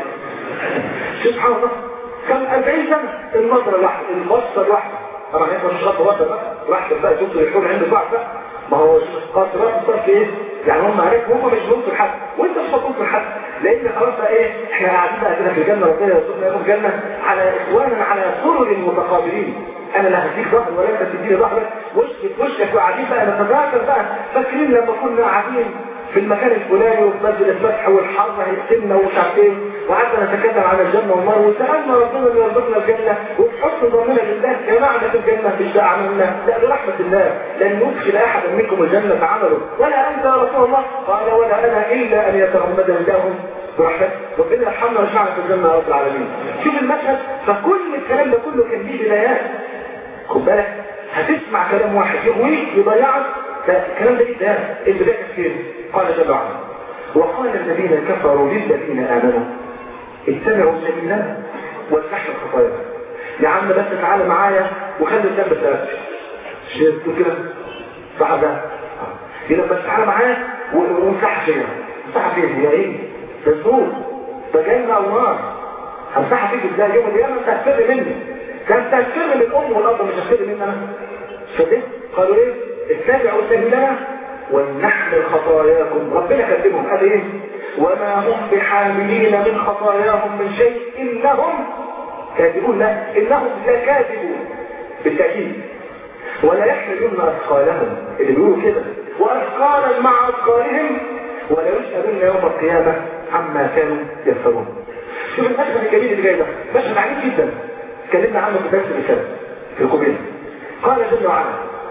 سبحان الله كم 40 سنة النظرة الواحدة البصة الواحدة طبعا انت مش خط واحدة بقى راحتك بقى تبصر يكون عندك واحد بقى ما هو قاصرات الصرف ايه يعني هم عليك هم مش بينصر حد وانت مش هتنصر حد لان خلاص بقى ايه احنا قاعدين بقى كده في الجنه ربنا يرزقنا يوم الجنه على اخوانا على سرر متقابلين انا لا هديك ظهر ولا انت تديني ظهرك وشك في وشك وقاعدين بقى نتذاكر بقى فاكرين لما كنا قاعدين في المكان الفلاني وفي مسجد الفتح والحر هيقتلنا ومش عارف ايه وقعدنا نتكلم على الجنه والنار وسالنا ربنا ان يرزقنا الجنه وفي حسن ظننا بالله يا معنى الجنه مش ده عملنا لا برحمه الله لن ندخل احدا منكم الجنه بعمله ولا انت يا رسول الله قال ولا انا الا ان يتغمدني الله برحمته ربنا يرحمنا ويجمعنا في الجنه يا رب العالمين شوف المشهد فكل الكلام ده كله كان ليه بدايات خد بالك هتسمع كلام واحد يغويك يضيعك الكلام ده ايه ده البدايه فين قال جل وعلا وقال الذين كفروا للذين امنوا اتبعوا سبيلنا واتبعوا الخطايا يا عم بس تعالى معايا وخلي الذنب بتاعك مش تقول كده صح ده يبقى بس تعالى معايا وامسحها فيا امسحها فيا هي ايه ده الزور ده جنه او نار همسحها فيك ازاي يوم القيامه انت هتفر مني كان انت هتفر من الام والاب مش هتفر مني انا فده قالوا ايه اتبعوا سبيلنا ولنحمل خطاياكم ربنا كلمهم قال ايه وما هم بحاملين من خطاياهم من شيء انهم كاذبون لا انهم لكاذبون بالتاكيد ولا يحملون اثقالهم اللي بيقولوا كده واثقالا مع اثقالهم ولا يسالون يوم القيامه عما كانوا يفترون شوف المشهد الجميل اللي جاي ده مشهد عجيب جدا اتكلمنا عنه في درس الرساله في القبيله قال جل وعلا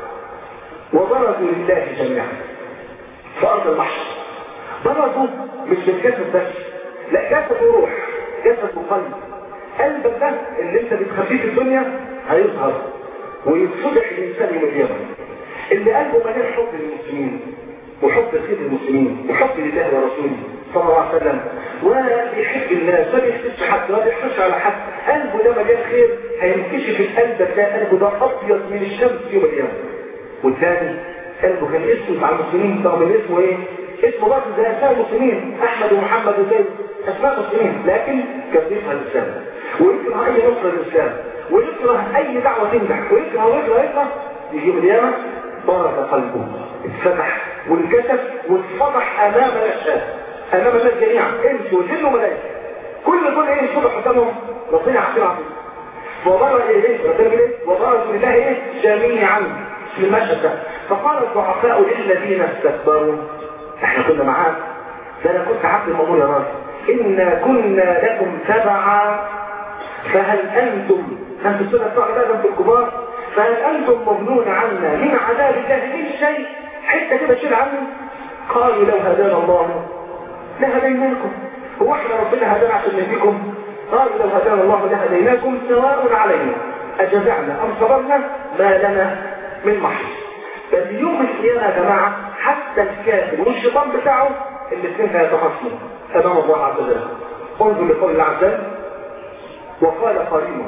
وبرزوا لله جميعا في ارض المحشر برزوا مش بالجسد بس لا جسد وروح جسد وقلب قلبك ده اللي انت بتخبيه في الدنيا هيظهر ويتفضح الانسان يوم القيامه اللي قلبه مليان حب للمسلمين وحب خير المسلمين وحب لله ورسوله صلى الله عليه وسلم وبيحب الناس ما بيحسدش حد ما بيحسدش على حد قلبه ده مليان خير هينكشف القلب ده قلبه ده ابيض من الشمس يوم القيامه والثاني قلبه كان اسمه مع المسلمين طب من اسمه ايه؟ اسمه برضه زي اسماء المسلمين احمد ومحمد وزيد اسماء المسلمين لكن كان بيكره الاسلام ويكره اي نصر للاسلام ويكره اي دعوه تنجح ويكره ويكره ويكره يجي يوم القيامه برز قلبه اتفتح وانكشف واتفضح امام الاشهاد امام الناس جميعا انس وجن وملائكه كل دول ايه يشوفوا قدامهم ربنا عارفين عظيم وبرز ايه ربنا بيقول ايه وبرز لله ايه جميعا في المشهد ده فقال الضعفاء للذين استكبروا احنا كنا معاك ده انا كنت عبد المأمور يا راجل إنا كنا لكم تبعا فهل أنتم أنتم سنة بتوع عبادة في الكبار فهل أنتم مغنون عنا من عذاب الله من شيء حتى كده شيل عنه قالوا لو هدانا الله لهديناكم هو احنا ربنا هدانا عشان نهديكم قالوا لو هدانا الله لهديناكم سواء علينا أجزعنا أم صبرنا ما لنا من محيص بس يوم القيامة يا جماعة حتى الكافر والشيطان بتاعه الاثنين هيتخاصموا امام الله عز وجل انظر لقول الله عز وجل وقال قرينه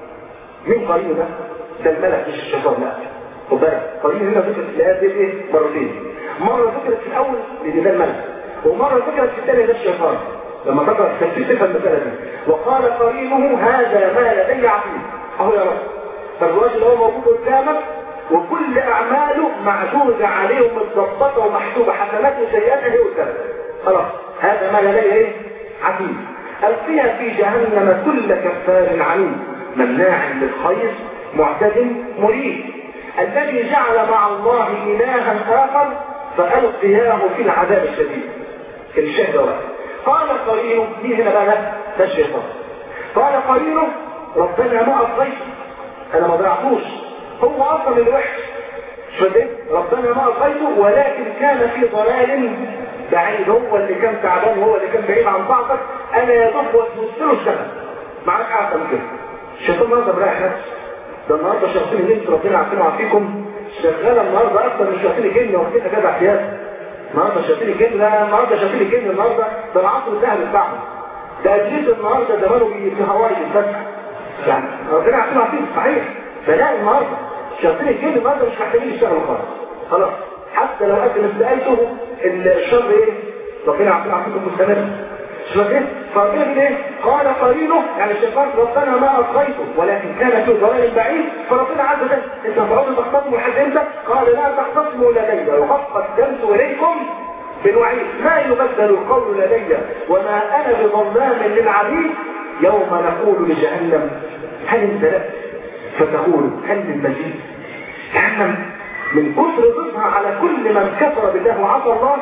مين قرينه ده؟ ده الملك مش الشيطان لا خد بالك قرينه هنا ذكرت في الايات دي ايه؟ مرتين مره ذكرت في الاول لان ده الملك ومره ذكرت في الثانيه ده الشيطان لما تقرا التفسير تفهم المساله دي وقال قرينه هذا ما لدي عقيد اهو يا رب فالراجل هو موجود قدامك وكل اعماله معدودة عليه ومتظبطة ومحسوبة حسنات وسيئات اهي قدامك خلاص هذا ما لدي ايه عتيد القيا في جهنم كل كفار عنيد مناع للخير معتد مريد الذي جعل مع الله الها اخر فالقياه في العذاب الشديد الشهد واحد قال قرينه دي هنا بقى ده الشيطان قال قرينه ربنا ما اطغيته انا ما ضيعتوش هو اصلا الوحش فده ربنا ما اطغيته ولكن كان في ضلال بعيد هو اللي كان تعبان هو اللي كان بعيد عن طاعتك انا يا دوب وسوست له السنه معاك احسن من كده الشيطان النهارده مريح نفسه ده النهارده شياطين الجن ربنا عارفين وعافيكم شغاله النهارده اكتر من شياطين الجن واخدين جدع سياسه النهارده شياطين الجن لا النهارده شياطين الجن النهارده ده العصر الذهبي بتاعهم ده اجهزه النهارده زمانه في هواي الفتح يعني ربنا عارفين وعافيكم صحيح فلا النهارده شياطين الجن النهارده مش محتاجين يشتغلوا خالص خلاص حتى لو قدم استقالته الشر ايه ربنا يعطينا عافيكم مستمر مش فاكر فربنا بيقول ايه قال قرينه يعني الشيطان ربنا ما اطغيته ولكن كان في ضلال بعيد فربنا عز وجل انت هتقعدوا تختصموا لحد امتى قال لا تختصموا لدي وقد قدمت اليكم بالوعيد ما يبدل القول لدي وما انا بظلام للعبيد يوم نقول لجهنم هل امتلأت فتقول هل من مزيد جهنم من كثر ضدها على كل من كفر بالله وعصى الله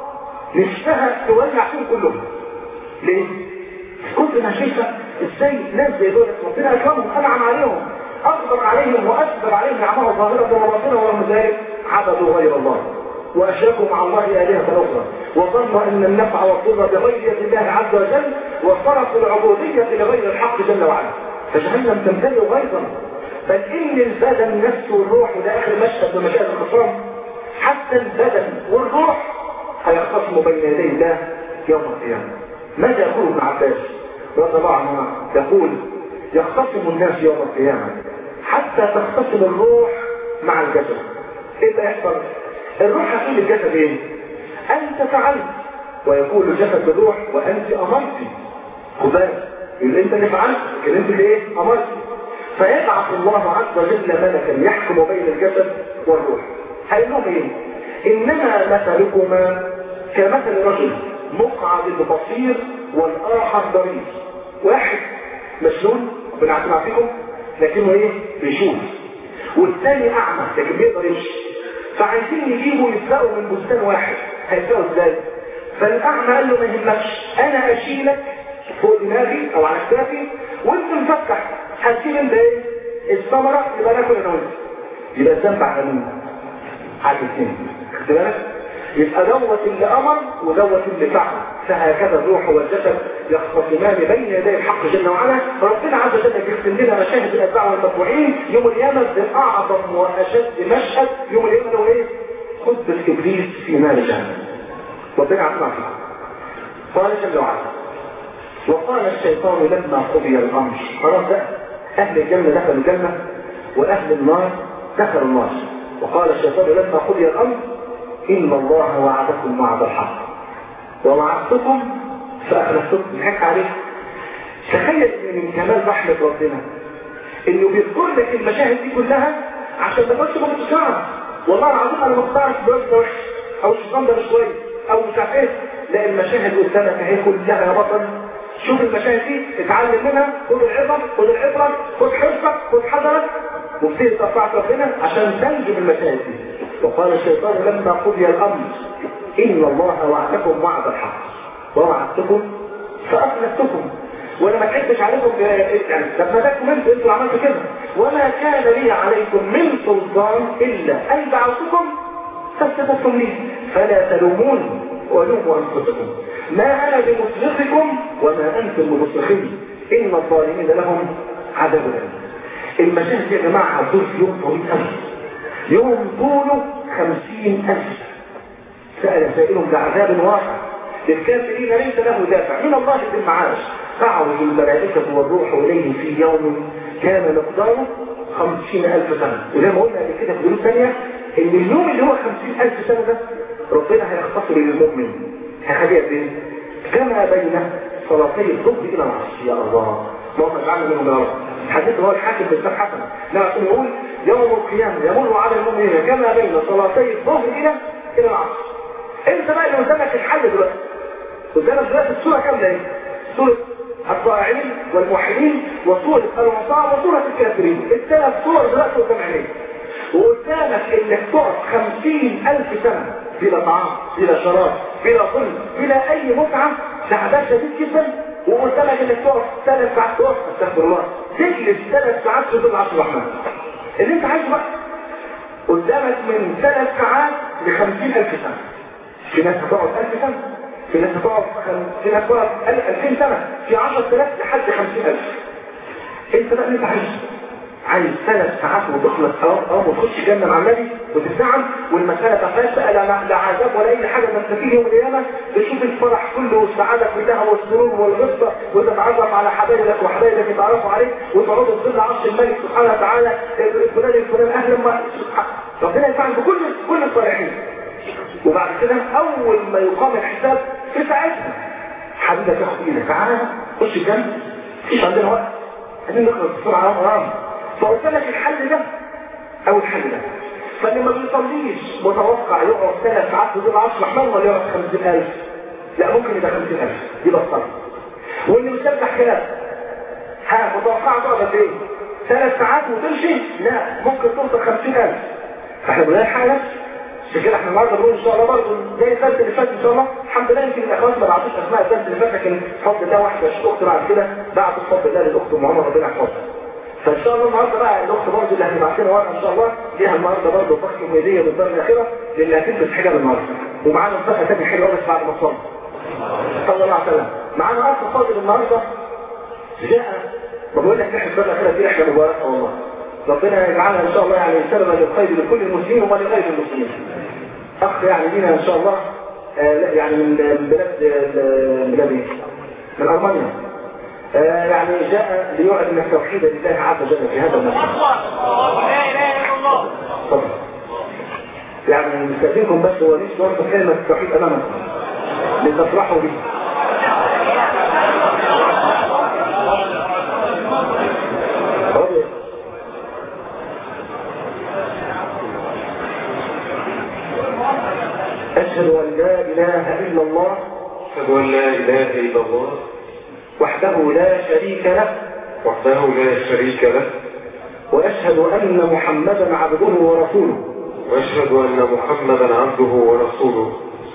نفسها تولع فيهم كلهم ليه؟ كنت انا شايفه ازاي ناس زي دول ربنا اكرمهم انعم عليهم اكبر عليهم واكبر عليهم نعمه ظاهره وباطنه ورغم ذلك عبدوا غير الله واشركوا مع الله الهه اخرى وظنوا ان النفع والضر بغير يد الله عز وجل وصرفوا العبوديه لغير الحق جل وعلا فجهنم تمتلئ غيظا بل ان البدن نفسه والروح وده اخر مشهد من مشاهد الخصام حتى البدن والروح هيختصموا بين يدي الله يوم القيامه ماذا يقول ابن عباس رضي الله عنهما يقول يختصم الناس يوم القيامه حتى تختصم الروح مع الجسد ايه اللي يحصل الروح هتقول للجسد ايه انت فعلت ويقول الجسد للروح وانت امرتي خد بالك يقول انت اللي فعلت لكن انت اللي ايه امرتي فيبعث الله عز وجل ملكا يحكم بين الجسد والروح هيقول لهم ايه انما مثلكما كمثل رجل مقعد بصير والاخر ضرير واحد مشلول ربنا عارفين فيكم لكنه ايه بيشوف والثاني اعمى لكن بيقدر يمشي فعايزين يجيبوا يسرقوا من بستان واحد هيسرقوا ازاي فالاعمى قال له ما يهمكش انا اشيلك فوق دماغي او على كتافي وانت مفتح هتشيل انت ايه الثمره يبقى ناكل انا وانت يبقى الذنب على مين على الاثنين خد بالك يبقى دوت اللي امر ودوت اللي فعل فهكذا الروح والجسد يختصمان بين يدي الحق جل وعلا فربنا عز وجل يختم لنا مشاهد الاتباع والمتبوعين يوم القيامه باعظم واشد مشهد يوم القيامه هو ايه؟ خطبه ابليس في نار جهنم ربنا عطنا فيه قال جل وعلا وقال الشيطان لما قضي الامر خلاص بقى اهل الجنه دخلوا الجنه واهل النار دخلوا النار وقال الشيطان لما قضي الامر إن الله وعدكم وعد الحق ووعدتكم فأخلفتكم نحك عليه تخيل ان من كمال رحمة ربنا انه بيذكر لك المشاهد دي كلها عشان ما تقولش ما تشعر والله العظيم انا مقتنع بالوجه ده وحش او الشيطان ده مش كويس او مش عارف ايه لا المشاهد قدامك اهي كلها يا بطل شوف المشاهد دي اتعلم منها خد العظم خد العبره خد حرصك خد حذرك وابتدي تطاعت ربنا عشان تنجو بالمشاهد دي وقال الشيطان لما قضي الامر ان الله وعدكم وعد الحق ووعدتكم فاخلفتكم وانا ما كنتش عليكم يعني لما جاتكم انتوا انتوا عملتوا كده وما كان لي عليكم من سلطان الا ان دعوتكم فاستجبتم لي فلا تلوموني ولوموا انفسكم ما انا بمصرخكم وما انتم بمصرخي ان الظالمين لهم عذاب اليم المشاهد يا جماعه هتدور في يوم طويل قوي يوم طوله خمسين ألف سأل سائل بعذاب واقع للكافرين ليس له دافع من الله ذي المعاش تعرج الملائكة والروح إليه في يوم كان مقداره خمسين ألف سنة وزي ما قلنا قبل كده في دروس ثانية إن اليوم اللي هو خمسين ألف سنة ده ربنا هيختصر للمؤمن هيخليها بين كما بين صلاتي الظهر إلى العصر يا الله اللهم اجعلنا منهم يا رب الحديث هو الحاكم بالسبب حسن لكن يقول يوم القيامة يمر على المؤمنين كما بين صلاتي الظهر إلى إلى العصر انت بقى اللي قدامك الحل دلوقتي قدامك دلوقتي الصورة كاملة ايه؟ سورة الطائعين والموحدين وسورة الوصاع وسورة الكافرين الثلاث صور دلوقتي قدام عينيك وقدامك انك تقف خمسين ألف سنة بلا طعام بلا شراب بلا ظل بلا أي متعة ده عذاب شديد جدا وقدامك انك تقف ثلاث ساعات تقف استغفر الله تجلس ثلاث ساعات في ظل عرش الرحمن اللي انت عايزه بقى قدامك من ثلاث ساعات ل 50000 سنه في ناس هتقعد 1000 سنه في ناس هتقعد في ناس هتقعد 2000 سنه في 10000 لحد 50000 انت بقى اللي انت عايزه عايز ثلاث ساعات وتخلص او او وتخش جنه مع النبي وتزعل والمسألة تحتاج بقى لا لا عذاب ولا أي حاجة بس فيه يوم القيامة تشوف الفرح كله والسعادة كلها والسرور والغصة وتتعرف على حبايبك وحبايبك يتعرفوا عليك وتقعدوا في ظل عرش الملك سبحانه وتعالى فلان الفلان أهلا ما ربنا يفعل بكل كل الصالحين وبعد كده أول ما يقام الحساب في ساعتها حبيبك ياخد ايدك تعالى خش الجنة مفيش عندنا وقت عايزين نخلص بسرعة يا مرام فقلت لك الحل ده أو الحل ده فاللي ما بيصليش متوقع يقعد ثلاث ساعات في ظل عرش الرحمن ولا يقعد 50000 لا ممكن يبقى 50000 يبقى الصلاة واللي بيسبح كده ها متوقع تقعد قد ايه؟ ثلاث ساعات وتمشي؟ لا ممكن توصل 50000 فاحنا بنلاقي حاجة عشان كده احنا النهارده بنقول ان شاء الله برضه زي الدرس اللي فات ان شاء الله الحمد لله يمكن الاخوات ما بعتوش اسماء الدرس اللي فات لكن بفضل الله واحده اخت بعد كده بعتوا بفضل الله للاخت ام عمر ربنا يحفظها فان شاء الله النهارده بقى الاخت برضه اللي هتبعت لنا ورقه ان شاء الله ليها النهارده برضه فخر هديه بالدار الاخره للي هتلبس حجاب النهارده ومعانا مفاجاه ثانيه حلوه بس بعد ما تصلي صلى الله عليه وسلم معانا اخ فاضل النهارده جاء بقول لك احنا الدار الاخره دي رحله مباركه والله ربنا يجعلها ان شاء الله يعني سببا للخير لكل المسلمين وما لغير المسلمين اخ يعني لينا ان شاء الله آه يعني من بلاد بلاد ايه؟ من ارمينيا آه يعني جاء ليعلن التوحيد لله عز وجل في هذا المكان لا اله الا الله طبعا يعني مستاذنكم بس هو ليش نوصف كلمه التوحيد امامكم لتفرحوا به رضي. أشهد أن لا إله إلا الله أشهد أن لا إله إلا الله وحده لا شريك له وحده لا شريك له وأشهد أن محمدا عبده ورسوله وأشهد أن محمدا عبده ورسوله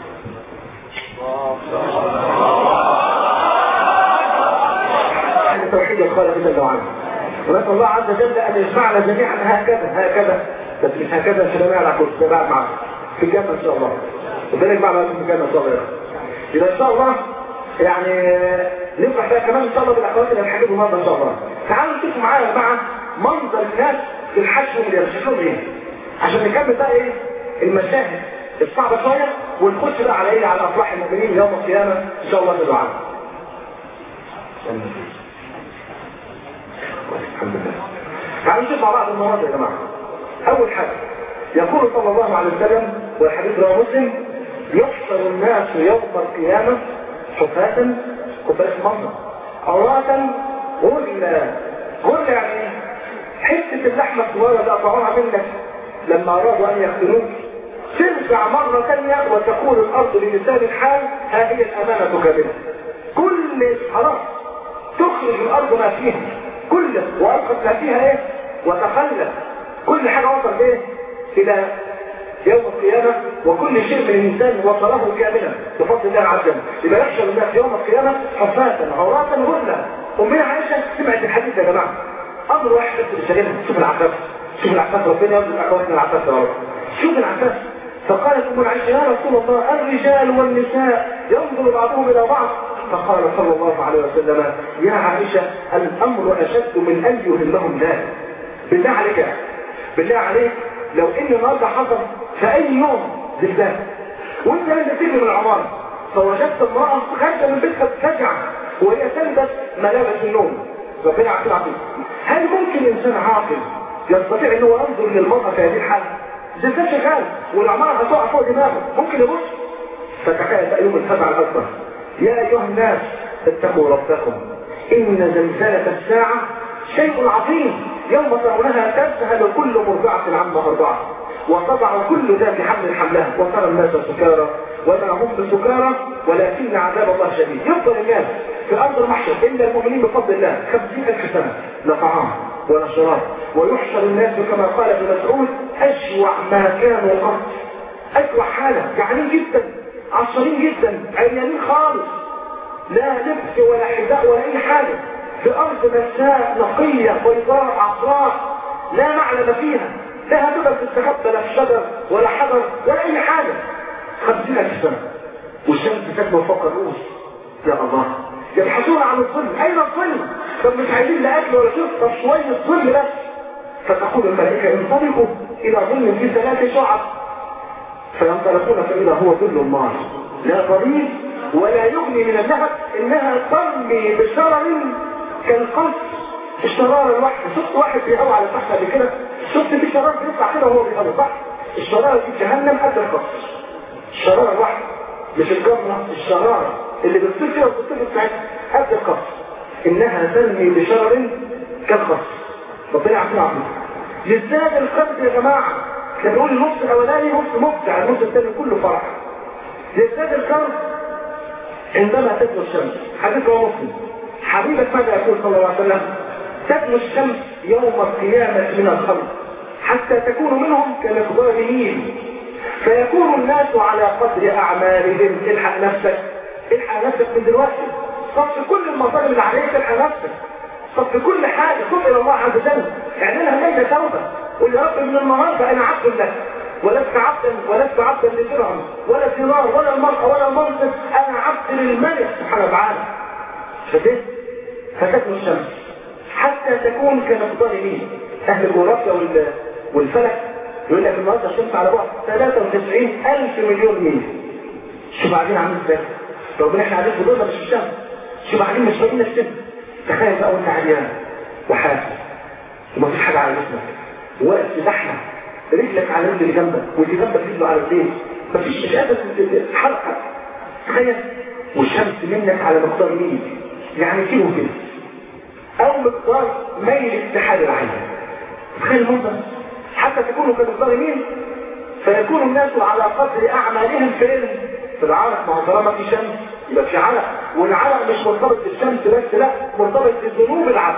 هذا توحيد الخالق جل وعلا ونسأل الله عز وجل أن يجمعنا جميعا هكذا هكذا بس مش هكذا مش هنعمل على كرسي ده بعد معاك في الجنة إن شاء الله ربنا يجمعنا في الجنة إن شاء الله إذا إن شاء الله يعني نفرح بقى كمان إن شاء الله بالأخوات اللي هنحكيهم النهارده إن شاء الله تعالوا نشوفوا معايا يا جماعة منظر الناس في الحج والمدينة شكلهم إيه عشان نكمل بقى إيه المشاهد الصعبة شوية ونخش بقى على إيه على أفراح المؤمنين يوم القيامة إن شاء الله جل وعلا الحمد لله تعالوا نشوف مع بعض المناظر يا جماعه اول حاجه يقول صلى الله عليه وسلم والحديث رواه مسلم يحشر الناس يوم القيامه حفاة كفاة منظر عراة غرلا غرلا يعني ايه؟ حته اللحمه الصغيره اللي قطعوها منك لما ارادوا ان يقتلوك ترجع مرة ثانية وتكون الأرض بلسان الحال ها هي الأمانة كاملة كل خلاص تخرج الأرض ما فيها كل وألقت ما فيها إيه وتخلت كل حاجة وصل إيه إلى يوم القيامة وكل شيء من الإنسان وصله كاملا بفضل الله عز وجل يبقى يحشر الناس يوم القيامة حفاة عراة غرلا أمنا عائشة سمعت الحديث يا جماعة أمر واحد بس اللي شاغلها شوف العفاف شوف العفاف ربنا يرزق أخواتنا العفاف يا رب شوف العفاف فقالت ام عائشة يا رسول الله الرجال والنساء ينظر بعضهم إلى بعض فقال صلى الله عليه وسلم يا عائشة الأمر أشد من أن يهمهم ذلك بالله عليك بالله عليك لو إن النهارده حصل في أي يوم بالذات وانت لازم تيجي من العمارة فوجدت امرأة خارجة من بيتها تفجع وهي تلبس ملابس النوم ربنا يعطيها العافية هل ممكن إنسان عاقل يستطيع أن هو ينظر للمرأة في هذه الحالة زلزال شغال والعمارة هتقع فوق دماغه ممكن يبص فتخيل بقى يوم الفزع الأكبر يا أيها الناس اتقوا ربكم إن زلزلة الساعة شيء عظيم يوم ترونها تذهل كل مرضعة عما أرضعت وتضع كل ذات حمل حملها وترى الناس سكارى وما هم بسكارى ولكن عذاب الله شديد يفضل الناس في أرض المحشر إلا المؤمنين بفضل الله خمسين ألف سنة لا طعام ولا شراب ويحشر الناس كما قال ابن مسعود أجوع ما كانوا قط أجوع حالة جعانين جدا عصرين جدا عريانين خالص لا لبس ولا حذاء ولا أي حاجة في أرض مساء نقية بيضاء عصراء لا معلم فيها لا هتقدر تستخبى لا في شجر ولا حجر ولا أي حاجة خمسين ألف سنة والشمس تكبر فوق الرؤوس يا الله يبحثون عن الظل أين الظل؟ طب مش عايزين لا أكل ولا شرب طب شوية ظل بس فتقول الملائكة انطلقوا إلى ظل في ثلاث شعب فينطلقون فإذا هو ظل النار لا ضريب ولا يغني من اللهب إنها ترمي بشرر كالقص الشرارة الواحدة شفت واحد بيهوى على تحت قبل كده شفت في شرار بيطلع كده وهو بيهوى صح الشرارة دي جهنم قد القص الشرارة الواحدة مش الجمرة الشرارة اللي بتصير فيها وبتصير بتاعتها قد القص إنها ترمي بشرر كالقص ربنا يعطينا عظيم يزداد القلب يا جماعة احنا بنقول النص الأولاني نص مبدع النص الثاني كله فرح يزداد القلب عندما تدنو الشمس حديث هو مسلم حبيبك ماذا يقول صلى الله عليه وسلم تدنو الشمس يوم القيامة من الخلق حتى تكون منهم كمقدار ميل فيكون الناس على قدر أعمالهم الحق نفسك الحق نفسك من دلوقتي صف كل المظالم اللي عليك الحق نفسك صف كل حاجة تب إلى الله عز وجل اعملها ليس توبة قل يا رب من النهارده أنا عبد لك ولست عبدا ولست عبدا لدرهم ولا الدينار ولا المرأة ولا المنصب أنا عبد للملك سبحانه وتعالى فده فتكن الشمس حتى تكون كمقدار مين أهل الجغرافيا وال... والفلك يقول لك النهارده الشمس على بعد 93 ألف مليون ميل شوف بعدين عاملين ازاي ربنا احنا قاعدين في دولة مش في الشمس شوف بعدين مش باقيين الشمس تخيل بقى وانت عريان وحاسس ومفيش حاجة على جسمك واقف في زحمة رجلك على رجل اللي جنبك واللي جنبك رجله على رجليه مفيش مش قادر تتحرك تخيل والشمس منك على مقدار ميل يعني كيلو كده او مقدار ميل اتحاد العين تخيل المنظر حتى تكونوا كمقدار ميل فيكون الناس على قدر اعمالهم في علم في العرق ما هو طالما في شمس يبقى في عرق والعرق مش مرتبط بالشمس بس لا مرتبط بذنوب العبد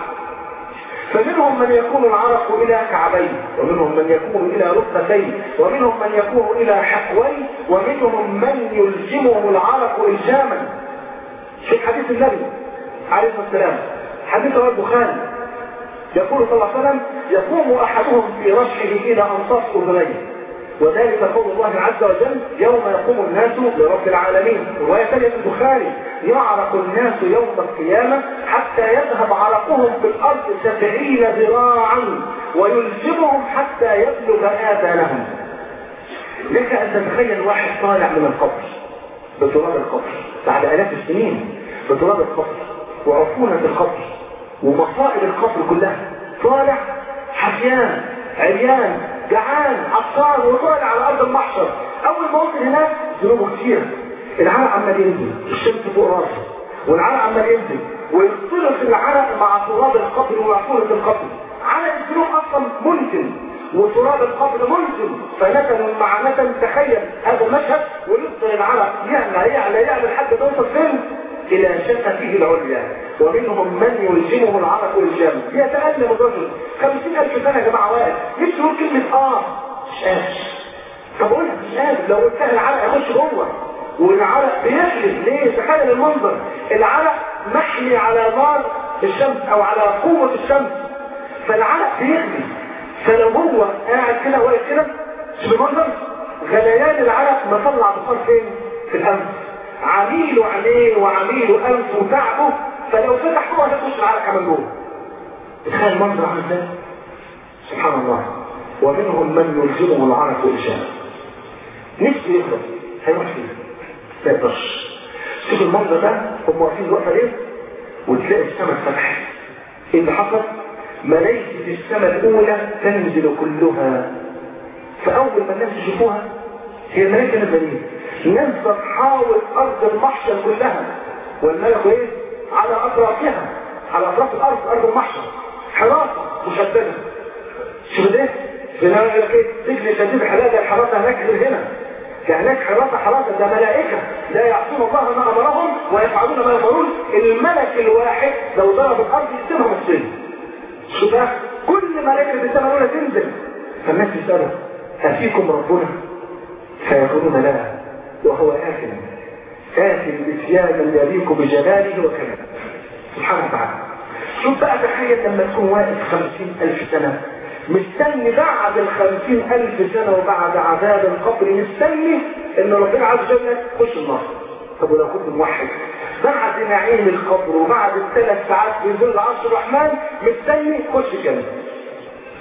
فمنهم من يكون العرق إلى كعبين ومنهم من يكون إلى ركبتين ومنهم من يكون إلى حقوين ومنهم من يلزمهم العرق إلزاما في حديث النبي عليه الصلاة والسلام حديث رواه البخاري يقول صلى الله عليه وسلم يقوم أحدهم في رشحه إلى أنصاف أذنيه وذلك قول الله عز وجل يوم يقوم الناس لرب العالمين رواية ثانية البخاري يعرق الناس يوم القيامة حتى يذهب عرقهم في الأرض سبعين ذراعا ويلزمهم حتى يبلغ آذانهم لك أن تتخيل واحد طالع من القبر بتراب القبر بعد آلاف السنين بتراب القبر وعفونة القبر ومصائب القبر كلها طالع حفيان عريان جعان عطشان وطالع على ارض المحشر اول ما وصل هناك ذنوبه كتير العرق عمال ينزل الشمس فوق راسه والعرق عمال ينزل ويختلط العرق مع تراب القبر وعفونه القبر عرق الذنوب اصلا ملزم وتراب القبر ملزم فنتن مع نتن تخيل هذا المشهد ويفضل العرق يعلى يعلى يعلى لحد ما يوصل فين إلى شفته العليا ومنهم من يلزمه العرق الجام يتألم الرجل خمسين ألف سنة يا جماعة واقف نفسه يقول كلمة آه مش قادر طب قولها مش قادر لو قلتها العرق يخش جوه والعرق بيخلف ليه تخيل المنظر العرق محمي على نار الشمس او على قوة الشمس فالعرق بيخلف فلو هو قاعد كده واقف كده شوف المنظر غليان العرق مطلع بخار فين في الأنف عميله عليه وعميله أنف وتعبه فلو فتح هو هتخش العرق كمان جوه تخيل المنظر عامل ازاي سبحان الله ومنهم من يلزمه العرق إشارة نفسه يخرج هيروح فين ما يقدرش شوف المنظر ده هم واقفين الوقفه دي وتلاقي السماء اتفتحت ايه اللي حصل ملائكه السماء الاولى تنزل كلها فاول ما الناس يشوفوها هي الملائكه نزلين نزل تحاول ارض المحشر كلها والملك ايه على اطرافها على اطراف الارض ارض المحشر حراسه مشدده شوف ده بناء على ايه رجل شديد حلاقه الحراسه هناك غير هنا كهناك حراسة حراسة ده ملائكة لا يعصون الله ما أمرهم ويفعلون ما يأمرون الملك الواحد لو ضرب الأرض يقسمها نصين شو ده كل ملائكة السماء الأولى تنزل فالناس يسألوا أفيكم ربنا فيقولون لا وهو آثم آثم بثيابا يليق بجلاله وكماله سبحانه وتعالى شوف بقى تخيل لما تكون واقف خمسين ألف سنة مستني بعد الخمسين ألف سنة وبعد عذاب القبر مستني إن ربنا عز وجل يخش النار طب ولو كنت موحد بعد نعيم القبر وبعد الثلاث ساعات في ظل عرش الرحمن مستني خش الجنة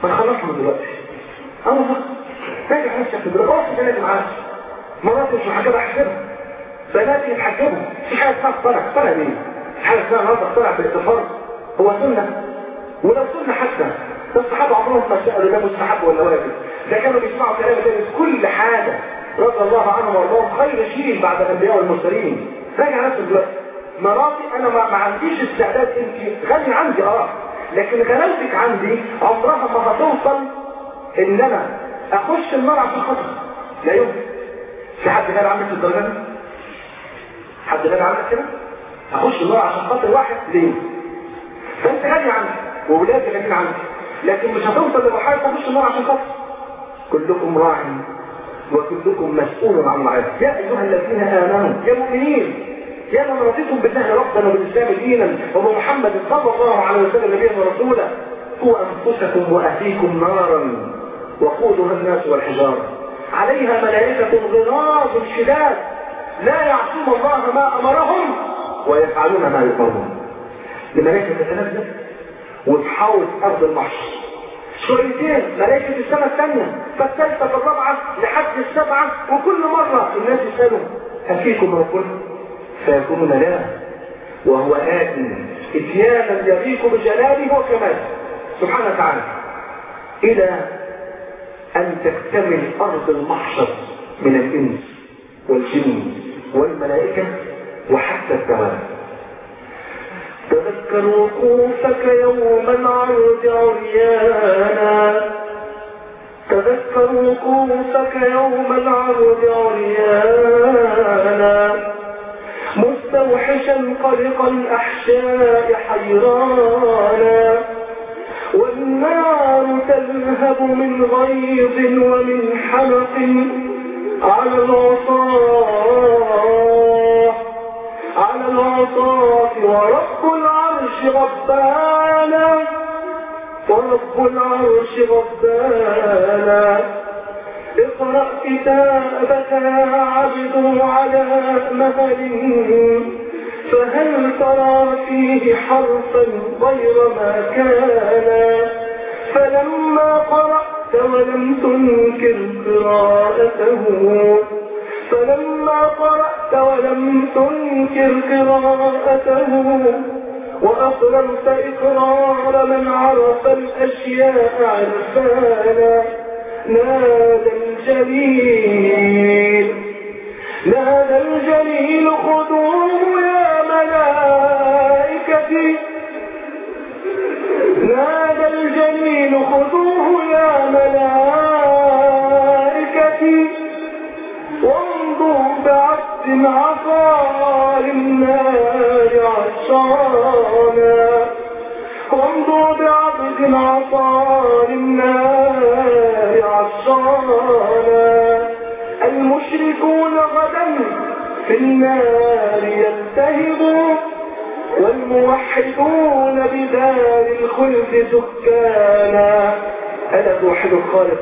ما خلصنا دلوقتي اه والله راجع نفسك دلوقتي اقف تاني معاك مراتي مش محجبه احجبها بناتي يتحجبوا في حاجه اسمها اخترع اخترع ليه؟ حاجه اسمها النهارده اخترع بالاتفاق هو سنه ولو سنه حتى ده الصحابه عمرهم ما سالوا ده مستحب ولا واجب ده كانوا بيسمعوا كلام النبي في كل حاجه رضي الله عنهم وارضاهم خير شيء بعد الانبياء والمرسلين راجع نفسك دلوقتي مراتي انا ما, ما عنديش استعداد انت غني عندي اه لكن غلاوتك عندي عمرها ما هتوصل ان انا اخش النار عشان خاطر لا يمكن في حد غير عندك الدرجه دي حد غير عندك كده اخش النار عشان خاطر واحد ليه فانت غني عندي وولادي غنيين عندي لكن مش هتوصل لمرحله تخش النار عشان خاطر كلكم راع وكلكم مسؤول عن رعايته يا ايها الذين امنوا يا مؤمنين يا من رضيتم بالله ربنا وبالاسلام دينا وبمحمد صلى الله عليه وسلم نبيا ورسولا قوا انفسكم واهليكم نارا وقودها الناس والحجاره عليها ملائكه غلاظ شداد لا يعصون الله ما امرهم ويفعلون ما يؤمرون الملائكه تتنزل وتحاول ارض المحشر شويتين ملائكة السنة الثانية فالثالثة فالرابعة لحد السبعة وكل مرة الناس يسألوا هل فيكم ربنا؟ فيكونون لا وهو آت اتيانا يليق بجلاله وكماله سبحانه وتعالى إلى أن تكتمل أرض المحشر من الإنس والجن والملائكة وحتى الدواب تذكر وقوفك يوم العرض عريانا تذكر وقوفك يوم العرض عريانا مستوحشا قلق الأحشاء حيرانا والنار تلهب من غيظ ومن حمق على العصاه على العصاة ورب العرش ربانا ورب العرش ربانا اقرأ كتابك يا عبد على مهل فهل ترى فيه حرفا غير ما كان فلما قرأت ولم تنكر قراءته فلما قرأت ولم تنكر قراءته وأقررت إقرار من عرف الأشياء عرفانا نادى الجليل نادى الجليل خذوه يا ملائكتي نادى الجليل خذوه يا ملائكتي وانظر بعبد عصا للنار عطشانا وانظر بعبد عصا للنار عطشانا المشركون غدا في النار يلتهبون والموحدون بدار الخلد سكانا ألا توحد الخالق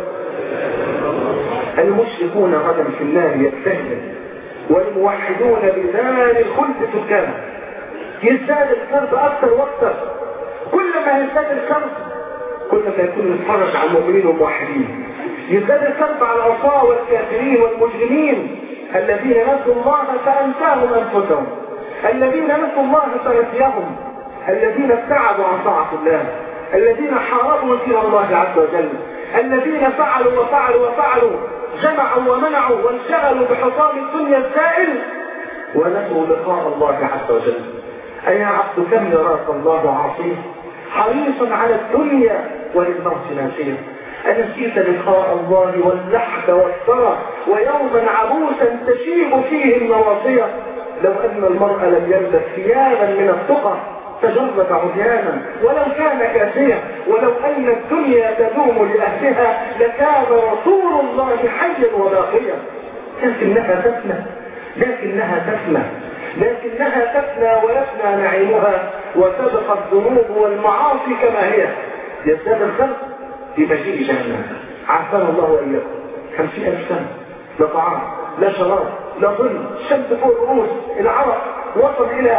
المشركون غدا في النار يجتهدون والموحدون بدار الخلد سكانا يزداد الكرب اكثر واكثر كل ما يزداد الكرب كل ما يكون يتفرج على المؤمنين والموحدين يزداد الكرب على العصاة والكافرين والمجرمين الذين نسوا الله فانساهم انفسهم الذين نسوا الله فنسيهم الذين ابتعدوا عن طاعه الله الذين حاربوا دين الله عز وجل الذين فعلوا وفعلوا وفعلوا جمعوا ومنعوا وانشغلوا بحطام الدنيا الزائل ونسوا لقاء الله عز وجل أي عبد كم يراك الله عصيه حريص على الدنيا وللموت ناسيا أنسيت لقاء الله واللحد والثرى ويوما عبوسا تشيب فيه النواصية لو أن المرء لم يلبس ثيابا من التقى تجرد عريانا ولو كان كاسيا ولو أن الدنيا تدوم لأهلها لكان رسول الله حيا وباقيا لكنها تفنى لكنها تفنى لكنها تفنى ويفنى نعيمها وتبقى الذنوب والمعاصي كما هي يزداد الخلق بمجيء جهنم عافانا الله واياكم خمسين الف سنه لا طعام لا شراب لا ظل الشمس فوق الرؤوس العرق وصل الى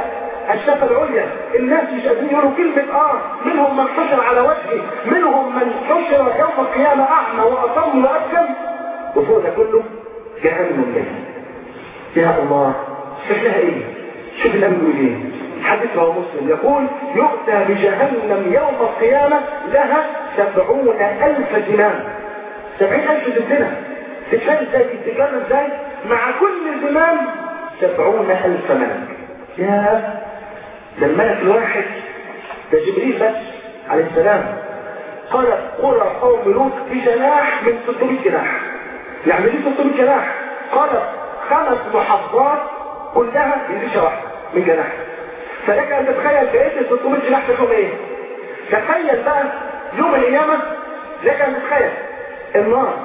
الشفة العليا الناس مش قادرين يقولوا كلمة اه منهم من حشر على وجهه منهم من حشر يوم القيامة أعمى وأصم وأبكم وفوق ده كله جهنم ليه يا الله شكلها ايه شوف النبي بيقول ايه حديث رواه مسلم يقول يؤتى بجهنم يوم القيامة لها سبعون ألف زمام سبعين ألف زمام تتفهم ازاي تتكلم ازاي مع كل زمام سبعون ألف ملك يا ده الملك الواحد ده جبريل بس عليه السلام قال قرى قوم لوط بجناح من 600 جناح يعني دي 600 جناح قال خمس محافظات كلها يديش واحده من جناح فلك ان تتخيل بقيه ال 600 جناح فيهم ايه تخيل بقى يوم القيامه لك ان تتخيل النار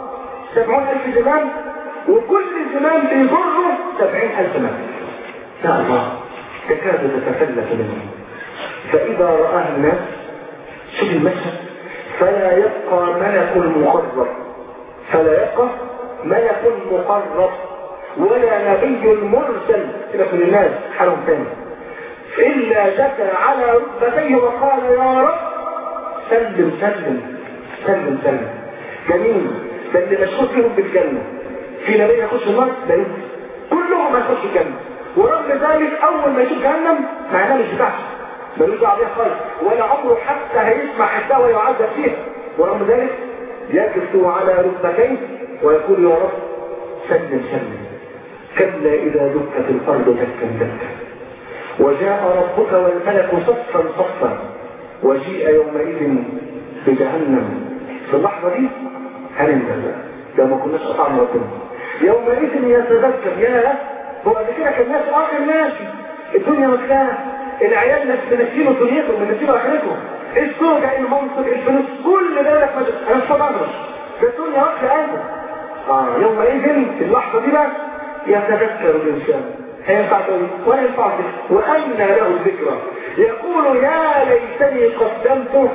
70000 زمام وكل زمام بيضره 70000 ملك يا الله تكاد تتفلت منه فاذا راها الناس شوف المشهد فلا يبقى ملك مقرب فلا يبقى ملك مقرب ولا نبي مرسل كده من الناس حالهم تاني إلا جثى على ركبتيه وقال يا رب سلم سلم سلم سلم جميل ده اللي مشهور فيهم بالجنة في نبي يخش النار ده يمكن كلهم هيخشوا الجنة ورغم ذلك أول ما يشوف جهنم معناه مش بتاعته ملوش دعوه بيها خالص ولا عمره حتى هيسمع حتى ويعذب فيها ورغم ذلك يكف على ركبتيه ويقول يا رب سلم سلم كلا إذا دكت الأرض دكا دكا وجاء ربك والملك صفا صفا وجيء يومئذ بجهنم في اللحظة دي هننزل ده ما كناش قطعنا ربنا يومئذ يتذكر يا هو قبل كده كان ناس اه كان ماشي الدنيا مكانه العيال ناس منسينه دنيتهم منسينه اخرتهم الزوجة المنصب الفلوس كل ده لك مجد انا مش فاضي ده الدنيا واقفه قلبه اه يومئذ في اللحظه دي بقى يتذكر الانسان هينفع تقول ولا ينفع وأن له الذكرى يقول يا ليتني قدمت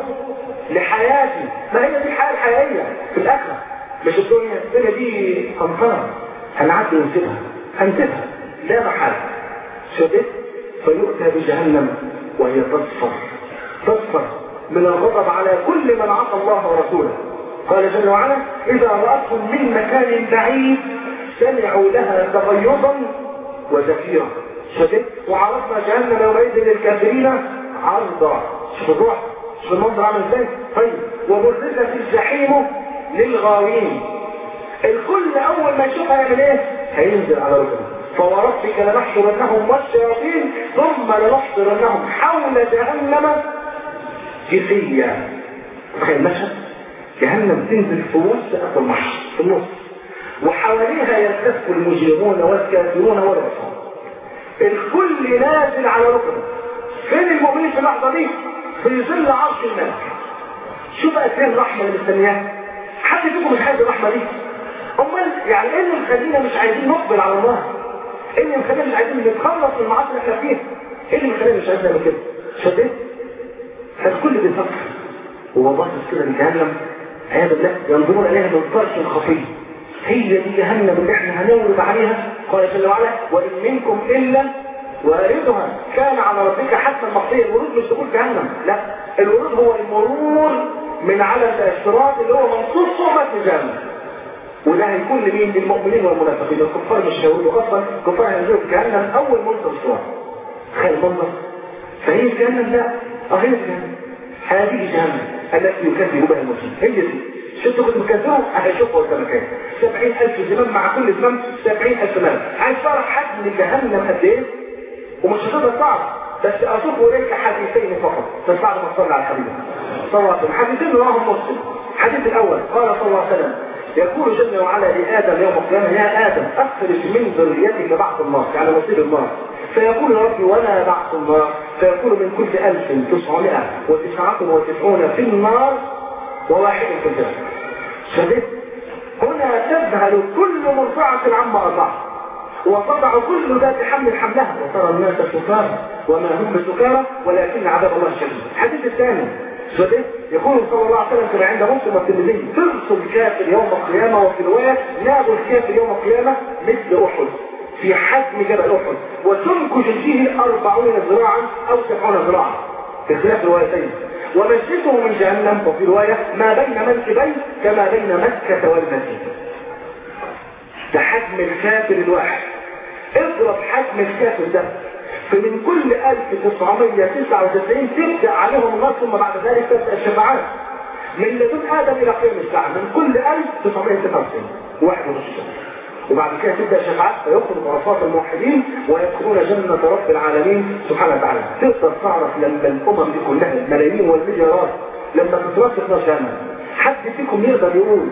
لحياتي ما هي دي الحياة الحقيقية في الآخرة مش الدنيا الدنيا دي قنطرة هنعدي ونسيبها هنسيبها لا محال شدت فيؤتى بجهنم وهي تصفر تصفر من الغضب على كل من عصى الله ورسوله قال جل وعلا إذا رأتهم من مكان بعيد سمعوا لها تغيظا وزفيرا شدت وعرفنا جهنم يومئذ للكافرين عرضا شوف الروح شوف المنظر عامل ازاي طيب وبرزت الجحيم للغاوين الكل اول ما يشوفها يعمل ايه هينزل على ركبه فوربك لنحشرنهم والشياطين ثم لنحشرنهم حول جهنم جثيا تخيل المشهد جهنم تنزل في وسط المحشر في النص وحواليها يلتف المجرمون والكافرون والعصاة الكل نازل على ركبه فين المؤمنين في اللحظه دي في ظل عرش الملك شوف بقى فين الرحمه اللي مستنياها حد فيكم مش عايز الرحمه دي امال يعني ايه اللي مخلينا مش عايزين نقبل على الله ايه اللي مخلينا مش عايزين نتخلص من المعاصي اللي احنا فيها ايه اللي مخلينا مش عايزين نعمل كده شديت فالكل بيفكر هو باصص كده لجهنم عياذا بالله ينظرون اليها من طرف خفي هي دي جهنم اللي احنا هنورد عليها قال جل وعلا وان منكم الا واردها كان على ربك حتى المقصيه الورود مش دخول جهنم لا الورود هو المرور من على الصراط اللي هو منصوص صحبه جهنم وده هيكون لمين للمؤمنين والمنافقين الكفار مش هيقولوا اصلا الكفار هينزلوا في جهنم اول منصب الصراط تخيل المنظر فهي جهنم لا اه هي جهنم هذه جهنم التي يكذب بها المسلم هي دي شفتوا كنت مكذبه هيشوفوا قدامك ايه 70000 زمام مع كل زمام 70000 مال عايز تعرف حجم جهنم قد ايه ومش هتقدر تعرف بس اشوف اليك حديثين فقط بس بعد ما تصلي على الحبيب صلى الله عليه وسلم حديثين رواه مسلم الحديث الاول قال صلى الله عليه وسلم يقول جل وعلا لآدم يوم القيامة يا آدم أخرج من ذريتك بعث النار يعني نصيب النار فيقول يا ربي ولا بعث النار فيقول من كل ألف تسعمائة وتسعة وتسعون في النار وواحد في الجنة شديد هنا تذهل كل مرضعة عما أرضعت وتضع كل ذات حمل حملها وترى الناس سكارى وما هم بسكارى ولكن عذاب الله شديد الحديث الثاني شديد يقول صلى الله عليه وسلم كما عند مسلم والترمذي ترس الكافر يوم القيامة وفي رواية ناب الكافر يوم القيامة مثل أحد في حجم جبل احد وسمك جلده أربعون ذراعا او سبعون ذراعا في اختلاف الروايتين ومجلسه من جهنم وفي رواية ما بين منكبين كما بين مكة والمدينة ده حجم الكافر الواحد اضرب حجم الكافر ده فمن كل 1999 تبدأ عليهم النار ثم بعد ذلك تبدأ الشفاعات من لدن آدم إلى قيام الساعة من كل 1999 واحد ونصف وبعد كده تبدأ الشفاعات فيخرج غرفات الموحدين ويدخلون جنة رب العالمين سبحانه وتعالى تقدر تعرف لما الأمم دي كلها الملايين والمليارات لما تترصف نار جهنم حد فيكم يقدر يقول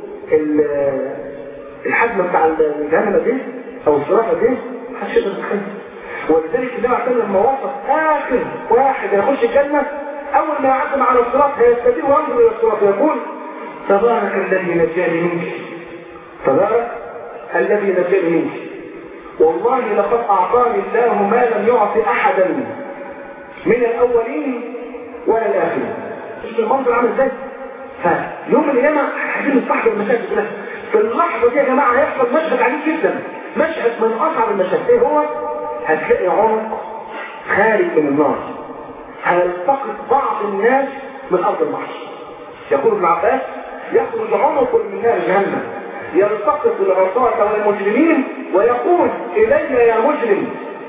الحجم بتاع الجهنم دي او الصراحة دي محدش يقدر يتخيل ولذلك النبي عليه لما وصف اخر واحد يخش الجنة اول ما يعدم على الصراط هيستدير وينظر الى الصراط يقول تبارك الذي نجاني منك تبارك الذي نجاني منك والله لقد اعطاني الله ما لم يعطي احدا من الاولين ولا الاخرين مش المنظر عامل ازاي فيوم القيامه عايزين نستحضر المشاهد كلها في اللحظه دي يا جماعه هيحصل مشهد عجيب جدا مشهد من اصعب المشاهد ايه هو هتلاقي عنق خارج من النار هيلتقط بعض الناس من ارض المحشر يقول ابن عباس يخرج عنق من نار جهنم يلتقط العصاة والمجرمين ويقول إلي يا مجرم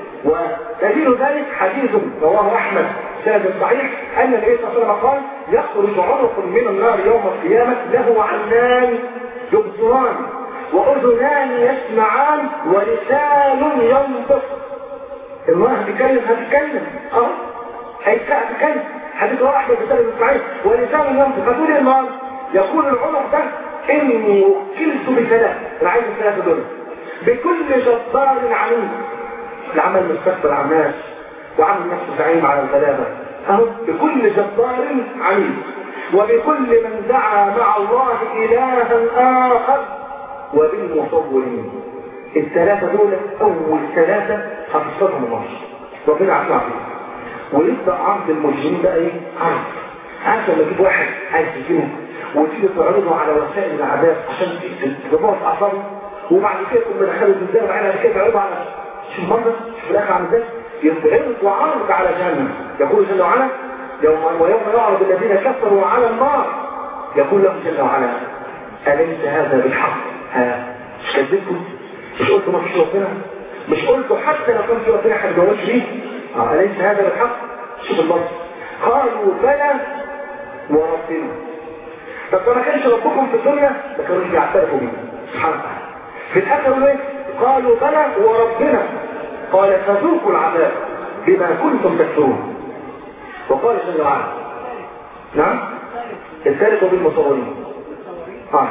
ودليل ذلك حديث رواه أحمد سند صحيح أن النبي صلى الله عليه وسلم قال يخرج عنق من النار يوم القيامة له عنان يبصران وأذنان يسمعان ولسان ينطق المرأة هتتكلم هتتكلم اهو هتتكلم حديث رواه أحمد بن صحيح ولسان ينطق هتقول ايه النهارده يقول العنق ده إني وكلت بثلاث العين الثلاثة دول بكل جبار عنيد العمل مستكبر على الناس وعمل نفسه زعيم على الغلابة أهو بكل جبار عنيد وبكل من دعا مع الله إلها آخر وبالمصورين الثلاثة دول أول ثلاثة هتصدهم الله ربنا عفوا عليهم ويبدأ عرض المجرمين بقى إيه؟ عرض عارف لما تجيب واحد عايز تجيبه وتيجي تعرضه على وسائل العذاب عشان تضبط اعصابه وبعد كده تقوم مدخله قدام بعد كده تعرضه على شوف المنظر شوف الاخر عامل ازاي يتعرض وعرض على جهنم يقول جل وعلا يوم ويوم يعرض الذين كفروا على النار يقول لهم جل وعلا أليس هذا بالحق ها مش كذبتم مش قلتوا ما فيش ربنا مش قلتوا حتى لو كان في ربنا حد جواش فيه آه أليس هذا بالحق شوف المنظر قالوا بلى وربنا طب ما كانش ربكم في الدنيا ما كانوش بيعترفوا بيه سبحان الله في الاخر ايه قالوا بلى وربنا قال فذوقوا العذاب بما كنتم تكفرون وقال جل وعلا نعم الثالث بالمصورين اه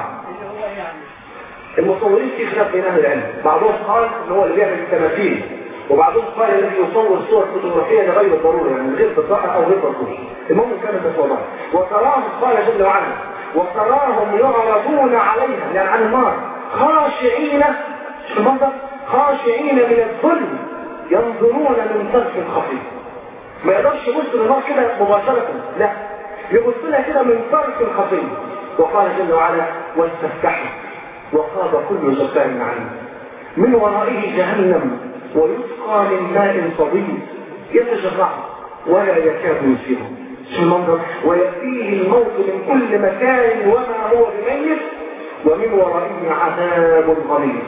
المصورين في خلاف بين اهل العلم بعضهم قال ان هو اللي بيعمل التماثيل وبعضهم قال الذي يصور صور فوتوغرافيه لغير الضروره يعني غير بالضاءه او غير ضروري المهم كان المصورات وتراهم قال جل وعلا وتراهم يعرضون عليها يعني عن النار خاشعين شوف المنظر خاشعين من الذل ينظرون من طرف خفي ما يقدرش يبص للنار كده مباشرة لا يبص لها كده من طرف خفي وقال جل وعلا واستفتحوا وخاض كل جبار عنيد من ورائه جهنم ويسقى من ماء صديد يتجرع ولا يكاد يسيره شو المنظر ويأتيه الموت من كل مكان وما هو بميت ومن ورائه عذاب غليظ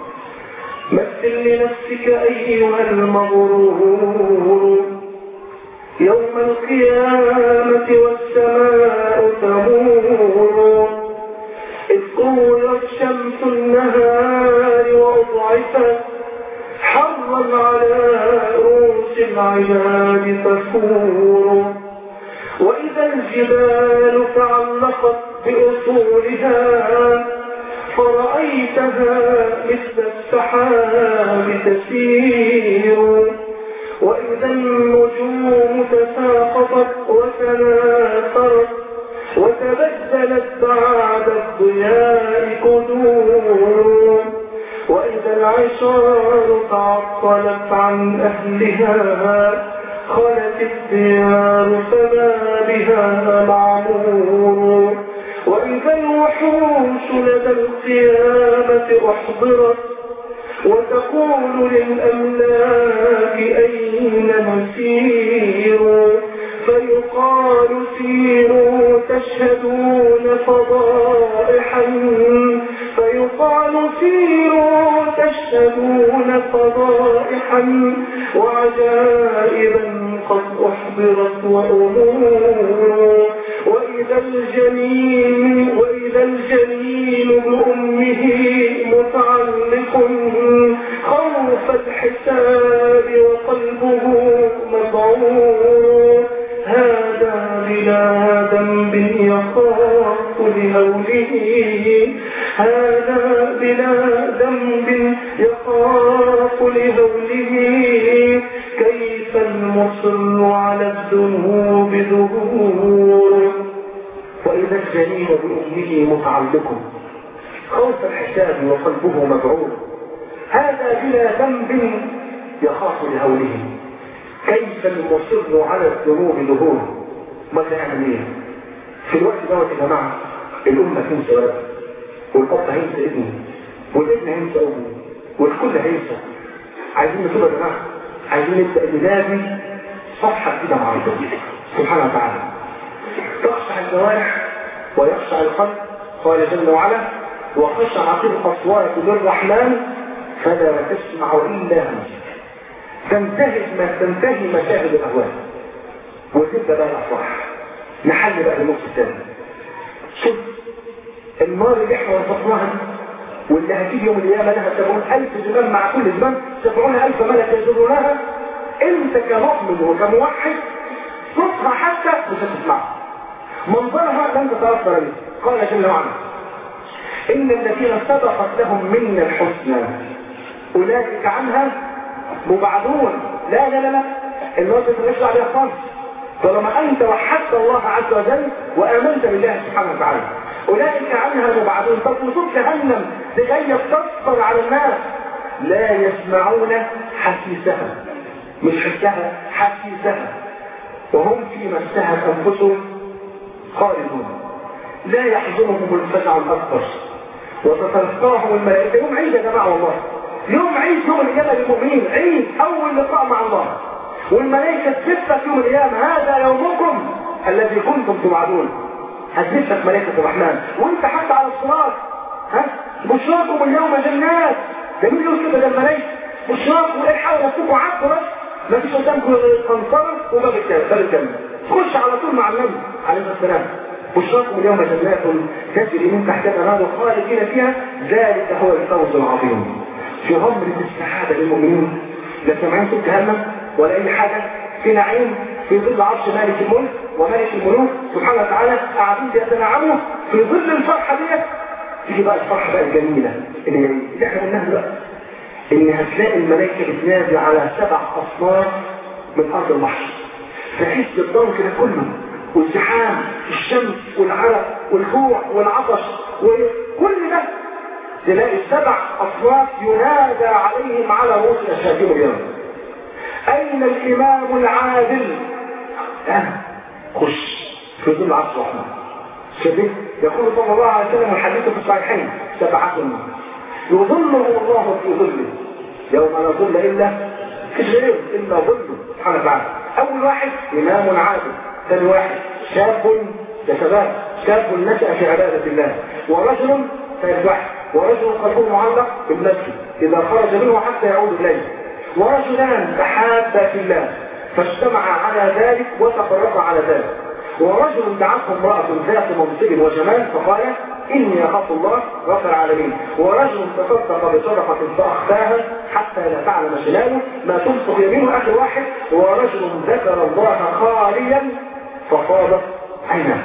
مثل لنفسك أيها المغرور يوم القيامة والسماء تمور إذ قولت شمس النهار وأضعفت حرا على رؤوس العباد تفور وإذا الجبال تعلقت بأصولها فرأيتها مثل السحاب تسير وإذا النجوم تساقطت وتناثرت وتبدلت بعد الضياء قدور وإذا العشار تعطلت عن أهلها خلت الديار فما بها معمور وإذا الوحوش لدى القيامة أحضرت وتقول للأملاك أين نسير فيقال سيروا تشهدون فضائحا فيقال سيروا تشهدون فضائحا وعجائبا قد أحضرت وأمور وإذا الجنين وإذا الجنين بأمه متعلق خوف الحساب وقلبه مضعور هذا بلا ذنب يخاف لهوله هذا بلا ذنب يخاف لهوله كيف المصر على الذنوب ظهور وإذا الجنين بأمه متعلق خوف الحساب وقلبه مذعور هذا بلا ذنب يخاف لهوله كيف المصر على الذنوب ظهور ماذا يعمل ايه في الوقت دوت يا جماعه الامه تنسى ولد والاب هينسى ابنه والابن هينسى امه والكل هينسى عايزين نتوب يا جماعه عايزين نبدا ننادي صفحه جديده مع ربنا سبحانه وتعالى تخشع الجوارح ويخشع القلب قال جل وعلا وخشعت الاصوات للرحمن فلا تسمع الا همسه تنتهي ما تنتهي مشاهد الاهوال وتبدا بقى الافراح نحل بقى الموت الثاني شوف النار اللي احنا وصفناها واللي هتيجي يوم القيامه لها سبعون الف زمان مع كل زمان سبعون الف ملك يزورونها انت كمؤمن وكموحد صوتها حتى مش هتسمعها منظرها لن تتاثر به قال جل وعلا ان الذين سبقت لهم منا الحسنى اولئك عنها مبعدون لا لا لا لا الناس تتنشى عليها خالص طالما انت وحدت الله عز وجل وامنت بالله سبحانه وتعالى اولئك عنها مبعدون طب وصول جهنم لكي تكثر على الناس لا يسمعون حسيسها مش حسها حسيسها وهم فيما اشتهت انفسهم خالدون لا يحزنهم الفزع الاكبر وتتلقاهم الملائكه يوم عيد يا جماعه والله يوم عيد يوم القيامة للمؤمنين عيد أول لقاء مع الله والملائكة تثبت يوم القيامة هذا يومكم الذي كنتم توعدون هتثبت ملائكة الرحمن وانت حتى على الصراط ها بشراكم اليوم جنات جميل يقول كده الملائكة بشراكم الحقوا نفسكم عدوا بس ما فيش قدامكم قنطرة وباب الجنة خش على طول مع النبي عليه الصلاة والسلام بشراكم اليوم جنات تجري من تحتها الانهار خالدين فيها ذلك هو الفوز العظيم في غمرة السعادة للمؤمنين لا سامعين صوت جهنم ولا أي حاجة في نعيم في ظل عرش مالك الملك وملك الملوك سبحانه وتعالى قاعدين يتنعموا في ظل الفرحة ديت تيجي بقى الفرحة بقى الجميلة اللي اللي احنا قلناها دلوقتي إن هتلاقي الملائكة بتنادي على سبع أصناف من أرض المحشر تحس بالضوء كده كله والزحام الشمس والعرق والجوع والعطش وكل ده تلاقي السبع أصوات ينادى عليهم على رؤوس الأشهاد اليوم أين الإمام العادل؟ أه خش في ظل عرش الرحمن شبيه يقول صلى الله عليه وسلم الحديث في الصحيحين سبعة يظلهم الله في ظله يوم لا ظل إلا في غيره إلا ظله سبحانه وتعالى أول واحد إمام عادل ثاني واحد شاب يا شباب شاب نشأ في عبادة الله ورجل ثالث واحد ورجل قلبه معلق بالمسجد إذا خرج منه حتى يعود إليه ورجلان تحابا في الله فاجتمعا على ذلك وتفرقا على ذلك ورجل دعته امرأة ذات منصب وجمال فقال إني أخاف الله رب العالمين ورجل تصدق بصدقة فأخفاها حتى لا تعلم شماله ما تنفق يمينه آخر واحد ورجل ذكر الله خاليا ففاضت عيناه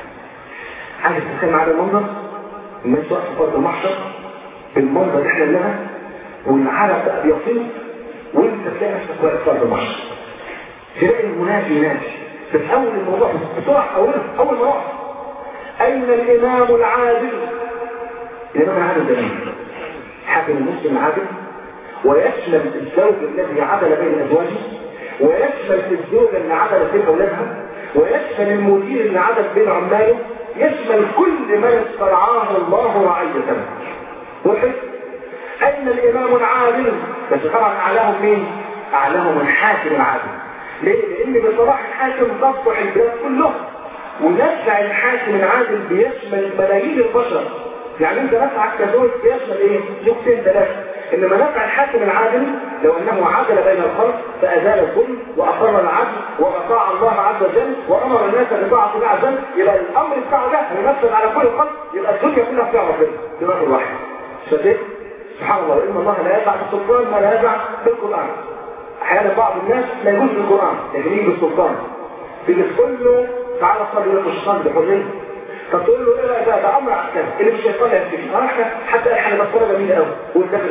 عايز تتكلم على المنظر الناس واقفه في ارض المحشر المنظر اللي احنا لها والعرق بقى بيطير وانت تلاقي نفسك واقف في ارض المحشر تلاقي المنادي ينادي بس اول الموضوع بسرعه اول اول ما وقف اين الامام العادل الامام العادل ده مين؟ حاكم المسلم العادل ويشمل الزوج الذي عدل بين ازواجه ويشمل الزوجه اللي عدلت بين اولادها ويشمل المدير اللي عدل بين عماله يشمل كل من استرعاه الله رعية واحد أين الإمام العادل بس طبعا أعلاهم مين؟ أعلاهم الحاكم العادل ليه؟ لأن بصراحة الحاكم تصلح البلاد كلها ونفع الحاكم العادل بيشمل ملايين البشر يعني انت نفعك كزوج بيشمل ايه؟ زوجتين ثلاثة انما نفع الحاكم العادل لو انه عدل بين الخلق فازال الظلم واقر العدل واطاع الله عز وجل وامر الناس بطاعه الله عز وجل يبقى الامر بتاعه ده هينفذ على كل الخلق يبقى الدنيا كلها بتاع ربنا برجل واحد شديت سبحان الله ان الله لا يدع بالسلطان ما لا يدع بالقران احيانا بعض الناس لا يجوز بالقران لكن يجي بالسلطان تيجي تقول له تعالى صلي لك الشيطان بحريه طب تقول له ايه ده ده امر عسكري اللي مش هيصلي يكفي اه احنا حتى احنا مسألة جميلة قوي والداخل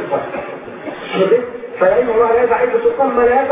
الصلاه فلان الله لا يدع الا سلطان ما لا يدع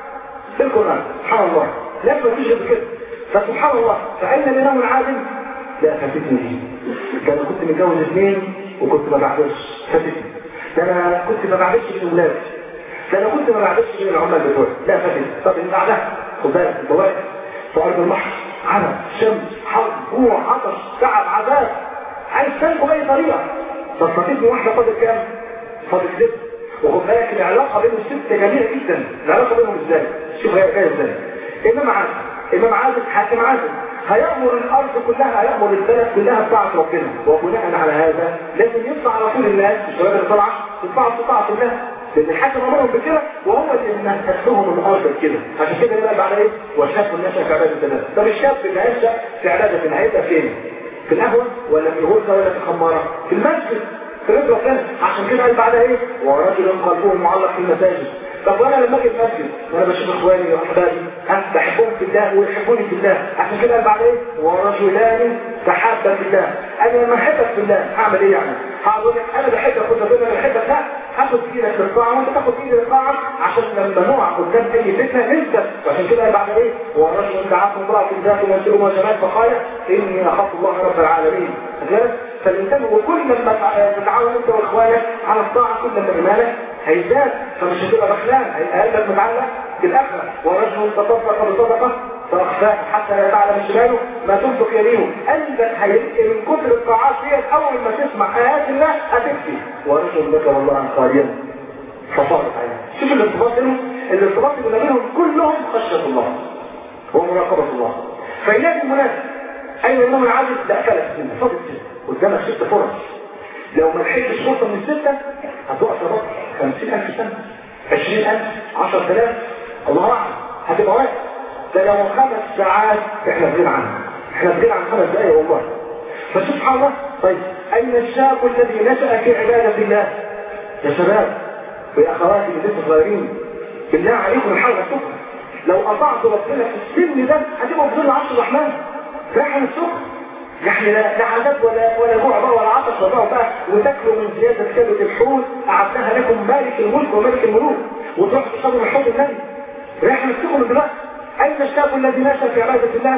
في القران سبحان الله لازم تيجي بكده فسبحان الله فاين الامام العادل لا فاتتني ده انا كنت متجوز اثنين وكنت ما بعدش فاتتني ده انا كنت ما بعدش من اولادي ده انا كنت ما بعدش من العمال بتوعي لا فاتتني طب اللي بعدها خد بالك انت واقف في ارض المحر عرب شمس حر جوع عطش تعب عذاب عايز تنجو باي طريقه طب فاتتني واحده فاضل كام؟ فاضل ست وخد بالك العلاقه بين الست جميله جدا العلاقه بينهم ازاي؟ شوف هي جايه ازاي امام عادل امام عادل حاكم عادل هيأمر الأرض كلها هيأمر البلد كلها بطاعة ربنا وبناء على هذا لازم يطلع على طول الناس الشباب اللي طالعة تطلع بطاعة الله لأن الحاكم أمرهم بكده وهو اللي نفذ لهم الأرض كده عشان كده يبقى بعد إيه؟ وشاب النشأ في عبادة الله طب الشاب اللي هينشأ في عبادة الله هيبقى فين؟ في القهوة ولا في الغرفة ولا في الخمارة؟ في المسجد في رضا ربنا عشان كده قال بعدها ايه ورجل قلبه معلق في المساجد طب وانا لما اجي المسجد وانا بشوف اخواني واحبابي ها بحبهم في الله ويحبوني في الله عشان كده قال بعدها ايه ورجلان تحابا في الله انا لما احبك في الله هعمل ايه يعني هقول لك انا بحبك وانت بتقول انا بحبك لا هاخد ايدك للطاعه وانت تاخد ايدي للطاعه عشان لما نقع قدام اي فتنه ننسى وعشان كده قال بعد ايه ورجل دعاته امراه ذات منزل وجمال فقال اني اخاف الله رب العالمين فالإنسان وكل ما تتعاون أنت وإخوانك على الطاعة كل ما إيمانك هيزداد فمش هتبقى بخلان هيبقى قلبك متعلق بالآخرة ورجل تصدق بصدقة فأخفاها حتى لا تعلم شماله ما تنفق يمينه قلبك هيبقى من كثر الطاعات ديت أول ما تسمع آيات الله هتبكي ورجل ذكر الله عن قارئا فصارت عينه شوف الارتباط بينهم الارتباط اللي بينهم كلهم خشية الله ومراقبة الله فإياك المنافق أين النوم العادل لا فلت سنة فاضل سنة قدامك ست فرص لو ما لحقتش فرصة من الستة هتقف ربط خمسين ألف سنة عشرين ألف عشر ثلاث الله أعلم هتبقى واقف ده لو خمس ساعات احنا بغير عنها احنا بغير عن خمس دقايق والله فسبحان الله طيب أين الشاب الذي نشأ في عبادة الله يا شباب ويا أخواتي اللي لسه صغيرين بالله عليكم الحاجة السكر لو أطعت ربنا في السن ده هتبقى بظل عرش الرحمن رحم السكر يعني لا لا عذاب ولا ولا جوع بقى ولا عطش ولا بقى وتاكلوا من زياده كبد الحوت اعدها لكم مالك الملك وملك الملوك وتروح تشربوا من حوض النبي رحم السكر من دلوقتي اين الشاب الذي نشا في عباده الله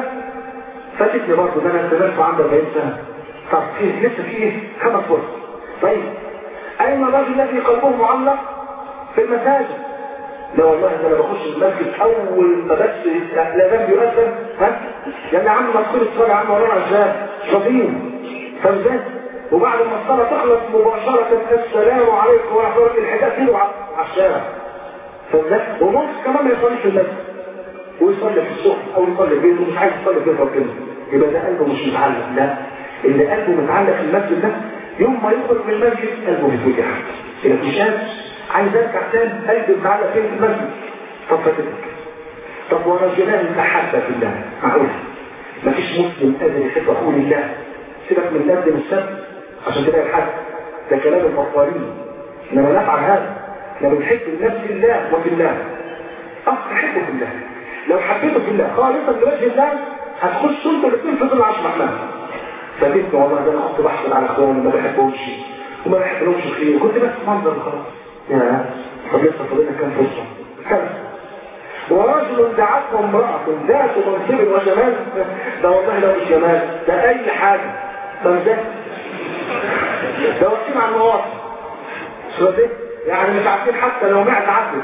فاتتني برضه ده انا استلمت عنده 40 سنه طب فيه لسه فيه خمس فرص طيب اين الرجل الذي قلبه معلق في المساجد لا والله ده انا بخش المسجد اول ما بس الاذان بيؤذن ها يعني يا عم مذكور الصلاه يا عم ورانا ازاي شاطين فاهم وبعد ما الصلاه تخلص مباشره السلام عليكم ورحمه الله الحجاب كيلو على الشارع فاهم وممكن كمان ما يصليش في المسجد ويصلي في السوق او يصلي في بيته ومش عايز يصلي في ربنا يبقى ده قلبه مش متعلق لا اللي قلبه متعلق في المسجد ده يوم ما يخرج من المسجد قلبه بيتوجع كده مش قادر عايز ارجع تاني قلبي متعلق فين في المسجد طب فاتتك طب ورجلان تحبا في الله معقول مفيش مسلم قادر يحب اخوه لله سيبك من قدم السبت عشان كده الحد ده كلام البطارين انما نفعل هذا احنا بنحب الناس في الله وفي الله اه تحبه في الله لو حبيته في الله خالصا لوجه الله هتخش انتوا الاثنين في ظل عرش الرحمن فبيت والله ده انا كنت بحسد على اخواني ما بحبهمش وما بحبلهمش خير كنت بس منظر خلاص يا طب لسه فاضلنا كام فرصه خمس ورجل دعته امرأة ذات منصب وجمال ده والله لو مش جمال ده أي حاجة فمزاج ده واقفين على المواقف شو ده؟ يعني مش عارفين حتى لو معت عدل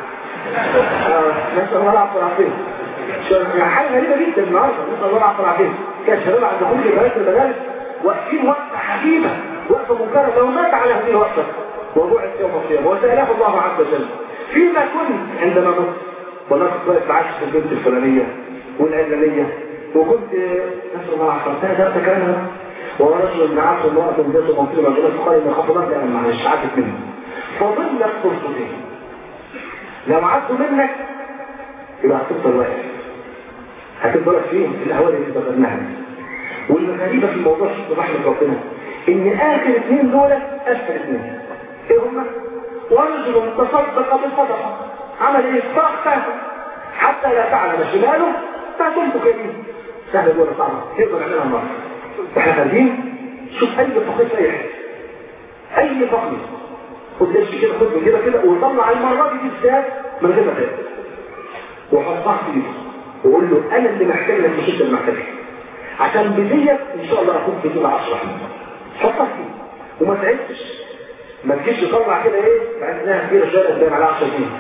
نسأل الله العفو والعافية يعني حاجة غريبة جدا النهارده نسأل الله العفو والعافية كان الشباب عند كل بنات المدارس واقفين وقفة حبيبة وقفة منكرة لو مات على هذه الوقفة وبعث يوم القيامة وسأله الله عز وجل فيما كنت عندما مت والله كنت واقف بعشت البنت الفلانية والعلانية وكنت نسأل الله عز وجل ده كلامها ورجل نعاس امرأة ذات منصير رجلات قال إن خاف الله لأن معلش عدت منه فضلت فرصتين لو عدوا منك يبقى هتفضل واقف هتفضل واقف فيهم في الأهوال اللي ذكرناها والغريبة في الموضوع شوف رحمة ربنا إن آخر اثنين دول أسفل اثنين إيه هما؟ ورجل تصدق بالصدقة عمل إيه؟ صدق حتى لا تعلم شماله ما تنفق يمينه سهل ولا صعبة يقدر يعملها مرة احنا خارجين شوف اي فقير في اي حته اي فقير خد ليش كده خد من كده كده وطلع المره دي بالذات من غير ما تاكل وحطها في ايده وقول له انا اللي محتاج لك مش انت اللي محتاج عشان بديت ان شاء الله اكون في دول 10 حطها فيه وما تعبتش ما تجيش تطلع كده ايه مع انها كبيره شويه باين عليها 10 جنيه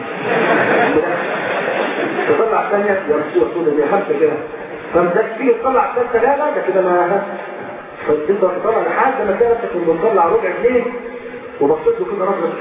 تطلع الثانيه يا رسول الله دي خمسه كده فانت تيجي تطلع الثالثه لا لا ده كده ما فتفضل تطلع لحد ما تلاقي نفسك لما تطلع ربع جنيه وبصيت له كده رجل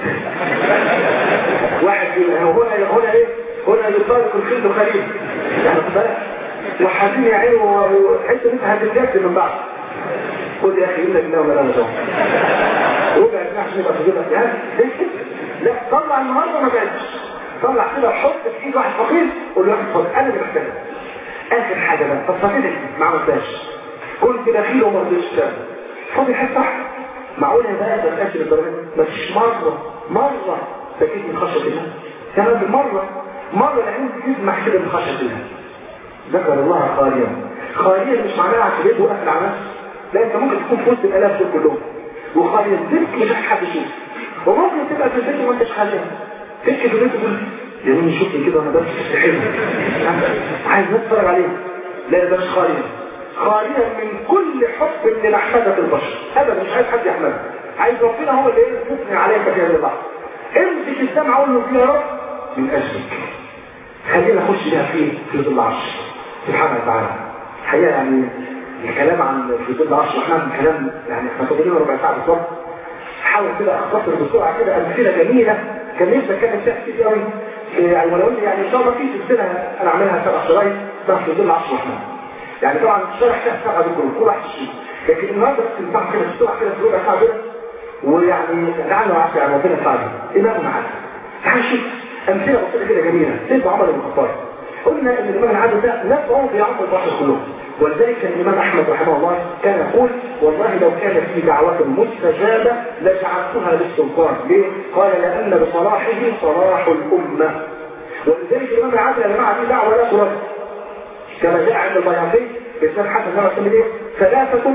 واحد يقول هنا هنا ايه هنا يطالق الخلد خليل يعني بالك وحاسين يا عيني وحس ان انت هتتجد من بعض خد يا اخي يقول لك لا ولا انا شهر ربع جنيه عشان يبقى في جيبك يعني لا طلع النهارده ما جاتش طلع كده حط في ايد واحد فقير قول له واحد فقير انا اللي محتاجها اخر حاجه بقى طب فقير ما عملتهاش كنت دخيل وما رضيتش تعمل فاضي حاجه صح معقول يا بقى ده الاكل الدرجات ما فيش مره مره بكيت من خشيه الله كمان مره مره العين تسمح كده من خشيه الله ذكر الله خاليا خاليا مش معناها عشان يبقى قافل على نفسه لا انت ممكن تكون في وسط الالاف دول كلهم وخاليا ذكر مش حد يشوف وممكن تبقى في البيت وما انتش خاليا تبكي في البيت تقول يا مين شوفني كده وانا بس حلو عايز نتفرج عليه لا ده مش خاليا خاليا من كل حب من محمدة البشر ابدا مش عايز حد يحمدها عايز ربنا هو اللي يثني عليك في هذا اللحظه امسك السمع قول له فيها يا رب من اجلك خلينا نخش بيها فيه في ظل العرش سبحانه وتعالى الحقيقه يعني الكلام عن في ظل العرش الرحمن كلام يعني احنا فاضلين ربع ساعه بالظبط حاول كده اختصر بسرعه كده امثله جميله كان نفسي اتكلم فيها كتير قوي يعني ولو يعني ان شاء الله في سلسله انا عاملها سبع شرايط اسمها في ظل العرش الرحمن يعني طبعا الشرح فيها سبعه دول كل واحد شيء لكن النهارده بس نفتح كده بسرعه كده في ربع ساعه كده ويعني لعله عسى يعني ربنا يساعدنا امام معانا تعال نشوف امثله بسيطه كده جميله سيدنا عمر بن الخطاب قلنا ان الامام العادل ده نفعه في عمر البشر كلهم ولذلك كان الامام احمد رحمه الله كان يقول والله لو كان في دعوه مستجابه لجعلتها للسلطان ليه؟ قال لان بصلاحه صلاح الامه ولذلك الامام العادل يا جماعه دي دعوه لا ترد كما جاء عند البيهقي بسبب حتى زي ما ايه ثلاثه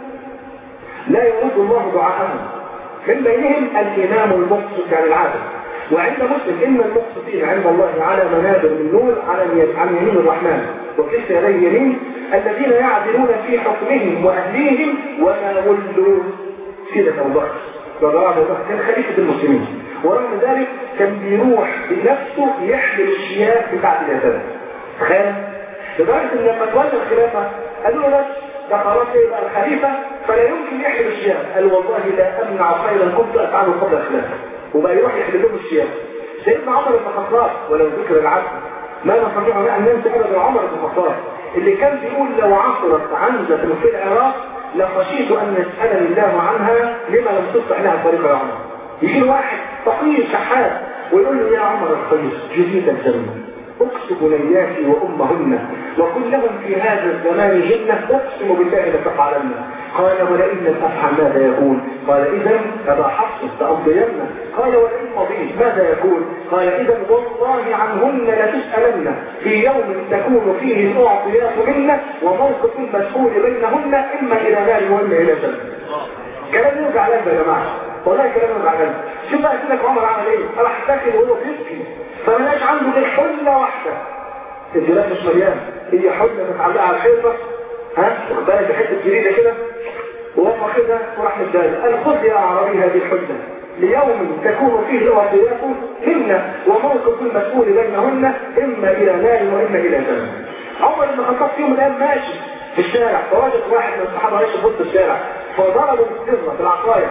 لا يرد الله دعاءهم من بينهم الامام المقصد يعني العادل وعند مسلم ان المقصدين عند الله على منابر من نور على عن يمين الرحمن وكلتا يديه يمين الذين يعدلون في حكمهم واهليهم وما ولوا سيدة ابو بكر رضي الله عنه كان خليفه المسلمين ورغم ذلك كان بيروح بنفسه يحمل الشياء بتاعت اليتامى تخيل لدرجه ان لما تولى الخلافه قالوا له بس ده خلاص يبقى الخليفه فلا يمكن يحمل الشياء قال والله لا امنع خيرا كنت افعله قبل الخلافه وبقى يروح يحمل لهم الشياء سيدنا عمر بن الخطاب ولو ذكر العبد ما نستطيع ان ننسى ابدا عمر بن الخطاب اللي كان بيقول لو عثرت عنزه في العراق لخشيت ان يسالني الله عنها لما لم تصلح لها طريقه يا عمر يجي واحد فقير شحات ويقول له يا عمر الخير جزيت الجنه اكتب بنياتي وامهن وكن لهم في هذا الزمان جنه اقسم بالله لتفعلن قال ولئن لم افعل ماذا يكون قال اذا ابا حفص لامضين قال ولئن مضيت ماذا يكون قال اذا والله عنهن لتسالن في يوم تكون فيه الاعطيات منا وموقف المسؤول بينهن اما الى نار واما الى جنه كلام يرجع لك يا جماعه والله كلام يرجع لك شوف بقى سيدك عمر عمل ايه راح داخل وهو بيبكي فملاش عنده غير حله واحده الجلاب مش مليان هي حله متعلقه على الحيطه ها واخد بالك بحته جديده كده وهو واخدها وراح مداله قال خذ يا اعرابي هذه الحله ليوم تكون فيه الوصيات هن وموقف المسؤول بينهن اما الى نار واما الى جنه عمر بن الخطاب في يوم من الايام ماشي في الشارع فوجد واحد من الصحابه ماشي في وسط الشارع فضربه بالسره بالعصايه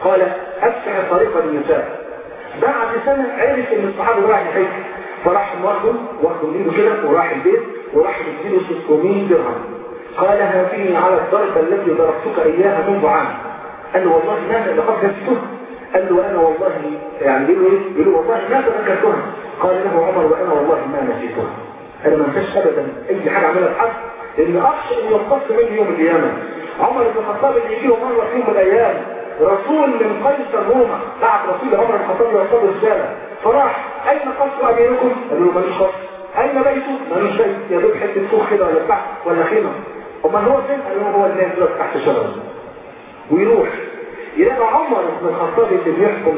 قال أفسح طريق النساء بعد سنة عرف ان الصحابة راح يحج فراح واخده واخده من ايده كده وراح البيت وراح يديله 600 درهم قال هاتيني على الضربة التي ضربتك اياها منذ عام قال له والله ما لقد نسيتها قال له وانا والله يعني بيقول ايه؟ بيقول له والله ما تذكرتها قال له عمر وانا والله ما نسيتها انا ما انساش ابدا اي حاجه عملها في حد لان اخشى ان يقتص مني يوم القيامه عمر بن الخطاب اللي يجي له مره في يوم من الايام رسول من قيصر روما بعد رسول عمر بن الخطاب يوصل رساله فراح اين قصر اميركم؟ قالوا له ماليش قصر اين بيته؟ مالوش بيت يا دوب حته فوق كده ولا بتاع ولا خيمه امال هو فين؟ قالوا له هو الناس دلوقتي تحت شجره ويروح يلاقي عمر بن الخطاب اللي بيحكم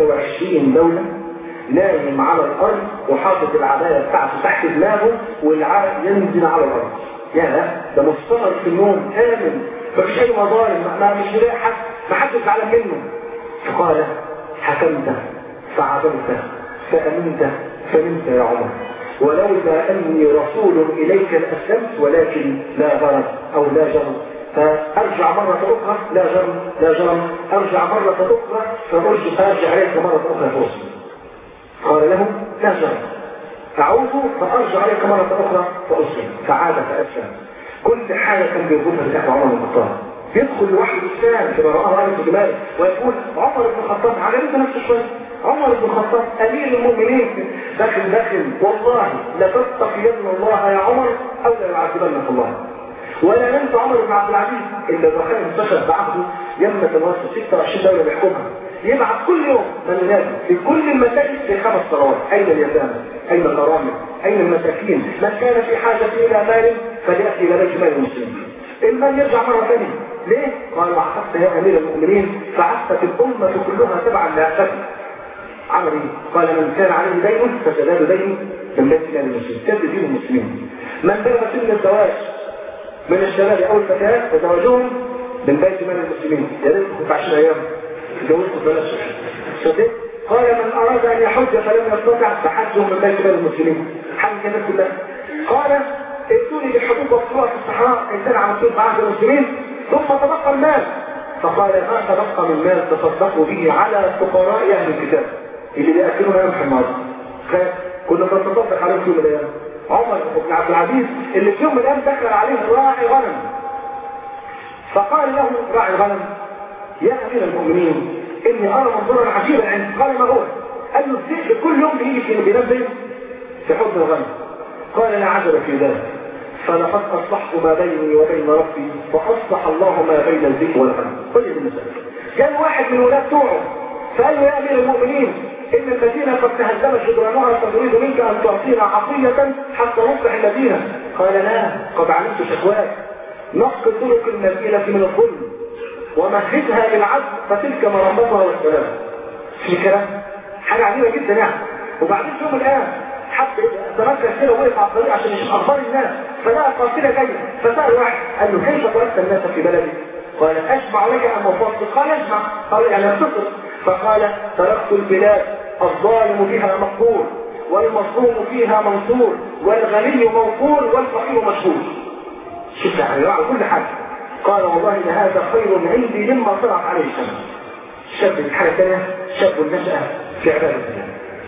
26 دولة نايم على الأرض وحاطط العباية بتاعته تحت دماغه والعاء ينزل على الأرض يا ده مستمر في النوم آمن مفيش أي مظالم ما مش ملاقي حد ما حدش زعلان منه فقال حكمت فعدلت فأمنت فنمت يا عمر ولولا أني رسول إليك لأسلمت ولكن لا غرض أو لا جرم فأرجع مرة أخرى لا جرم لا جرم أرجع مرة أخرى فأرجع فأرجع عليك مرة أخرى فأسلم قال له لا جرم أعود فأرجع عليك مرة أخرى فأسلم فعاد فأسلم كل حاجة كان بيربطها بالأخوة عمر بن الخطاب يدخل لوحده الإسلام كما رآه رأي في جماله ويقول عمر بن الخطاب عجبت نفسه شوية عمر بن الخطاب أمير المؤمنين داخل داخل والله لتتقين الله يا عمر أو لا يعذبنك الله ولا ننسى عمر بن عبد العزيز اللي الرخاء انتشر بعهده يمة الوسط 26 دولة بيحكمها يبعث كل يوم من ينادي في كل المساجد في خمس صلوات اين اليتامى اين الغرامة اين المساكين من كان في حاجة الى مال فليأتي الى بيت مال المسلمين المال يرجع مرة ثانية ليه؟ قال وعثت يا امير المؤمنين فعثت الامة كلها تبعا لأسفل عمل ايه؟ قال من كان عليه دين فسداد دين من بيت مال المسلمين سد دين المسلمين من بلغ سن الزواج من الشباب او الفتيات فزواجهم من بيت مال المسلمين يا ريت كنت 10 ايام اتجوزت ببلاش صدق قال من اراد ان يحج فلم يستطع فحجه من بيت مال المسلمين حج الناس كلها قال ائتوني بالحبوب والصور في الصحراء ان كان على طول بعهد المسلمين ثم تبقى المال فقال ما تبقى من مال تصدقوا به على فقراء اهل الكتاب اللي بياكلون يوم حمار كنا بنتصدق عليهم في يوم من الايام عمر بن عبد العزيز اللي في يوم من الايام دخل عليه راعي غنم فقال له راعي غنم يا امير المؤمنين اني ارى منظرا عجيبا عندي قال ما هو قال له الذئب كل يوم بيجي في بينزل في حضن الغنم قال لا عجب في ذلك فلقد اصلحت ما بيني وبين ربي واصلح الله ما بين الذئب والغنم قل لي المثال كان واحد من ولاد توعه فقال له يا امير المؤمنين ان المدينة قد تهدمت جدرانها فنريد منك ان تعطينا عطية حتى نصلح المدينة قال لا قد علمت شكواك نقص طرق المدينة من الظلم ومهدها للعدل فتلك مرمتها والسلام في كلام حاجة عجيبة جدا يعني وبعدين في يوم الآن حتى تمكن كده وقف على الطريق عشان يشوف اخبار الناس فلقى قافله جايه فسال واحد قال له كيف تركت الناس في بلدي؟ قال اجمع لك ام افصل؟ قال اجمع قال يعني اتصل فقال تركت البلاد الظالم فيها مقبول والمظلوم فيها منصور والغني موفور والفقير مشهور شوف يعني على كل حاجه قال والله ان هذا خير عندي مما طلعت عليه الشمس شاب حاجه ثانيه شاب نشا في عباده الله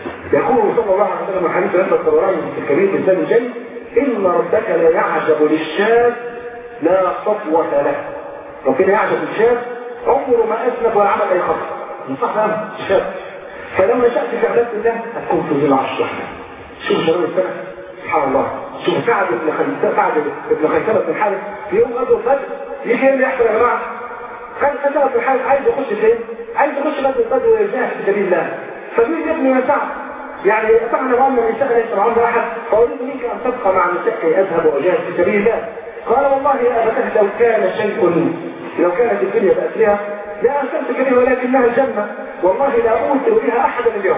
يقول صلى الله عليه وسلم الحديث عند الطبراني في الكبير في الثاني الجاي ان ربك لا يعجب للشاب لا صفوة له ربنا يعجب للشاب عمره ما اذنب ولا عمل اي خطأ من صح ده الشاب فلو نشأت في عبادة الله هتكون في ظل عرش الرحمن شوف شباب السنة سبحان الله شوف سعد بن خيثمة سعد بن خيثمة بن حارث في يوم غزوة بدر يجي ايه اللي يحصل يا جماعة؟ خد خيثمة بن حارث عايز يخش فين؟ عايز يخش غزوة بدر ويجاهد في سبيل الله فبيقول يا ابني يا سعد يعني طبعا غام من النساء ليس معهم احد فاريد منك ان تبقى مع النساء كي اذهب واجاهد في سبيل الله قال والله يا ابتاه لو كان شيء لو كانت الدنيا باسرها لا أنسلتك به ولكنها الجنة والله لا أوتر بها أحدا اليوم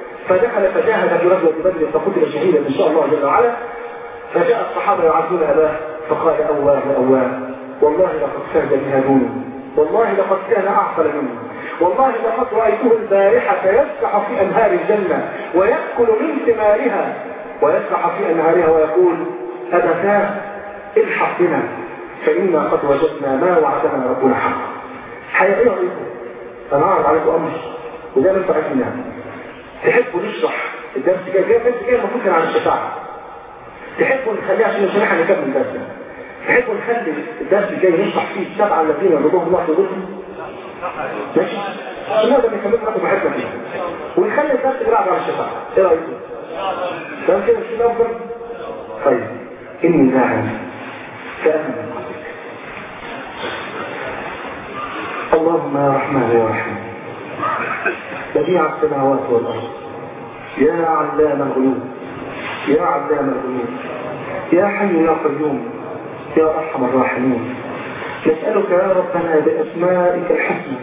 فدخل فجاهد في غزوة بدر فقتل شهيدا إن شاء الله جل وعلا فجاء الصحابة يعزون أباه فقال أواه أواه والله لقد سهد جهادوني والله لقد كان أعقل مني والله لقد رأيته البارحة يسبح في أنهار الجنة ويأكل من ثمارها ويسبح في أنهارها ويقول أبتاه الحق بنا فإنا قد وجدنا ما وعدنا ربنا حقا حقيقة رأيكم انا اعرض عليكم امر وده اللي انتوا عايزين يعني تحبوا نشرح الدرس الجاي ده الدرس الجاي المفروض كان عن الشفاعه تحبوا نخليه عشان نشرح نكمل الدرس ده تحبوا نخلي الدرس الجاي نشرح فيه السبعه الذين رضوهم الله في ظلهم ماشي عشان نقدر نكمل لكم براحتنا فيه ونخلي الدرس اللي بعده عن الشفاعه ايه رايكم؟ تمام كده مش كده افضل؟ طيب اني داعي كأن من قبلك اللهم يا رحمن يا رحيم بديع السماوات والارض يا علام الغيوب يا علام الغيوب يا حي يا قيوم يا ارحم الراحمين نسألك يا ربنا بأسمائك الحسنى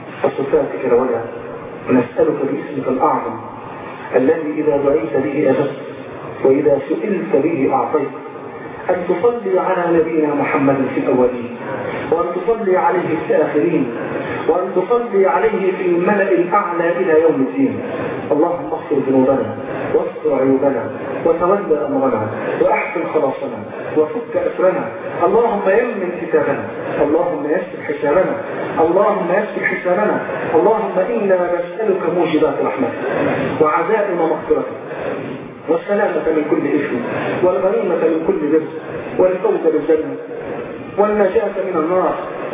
وصفاتك العلى ونسألك باسمك الأعظم الذي إذا دعيت به أجبت وإذا سئلت به أعطيت أن تصلي على نبينا محمد في الأولين وأن تصلي عليه في الآخرين وأن تصلي عليه في الملأ الأعلى إلى يوم الدين اللهم اغفر ذنوبنا واستر عيوبنا وتولى أمرنا وأحسن خلاصنا وفك أسرنا اللهم يمن كتابنا اللهم يسر حسابنا اللهم يسر حسابنا اللهم إنا نسألك موجبات رحمتك وعزائم مغفرتك والسلامة من كل إثم والغنيمة من كل بر والفوز بالجنة والنجاة من النار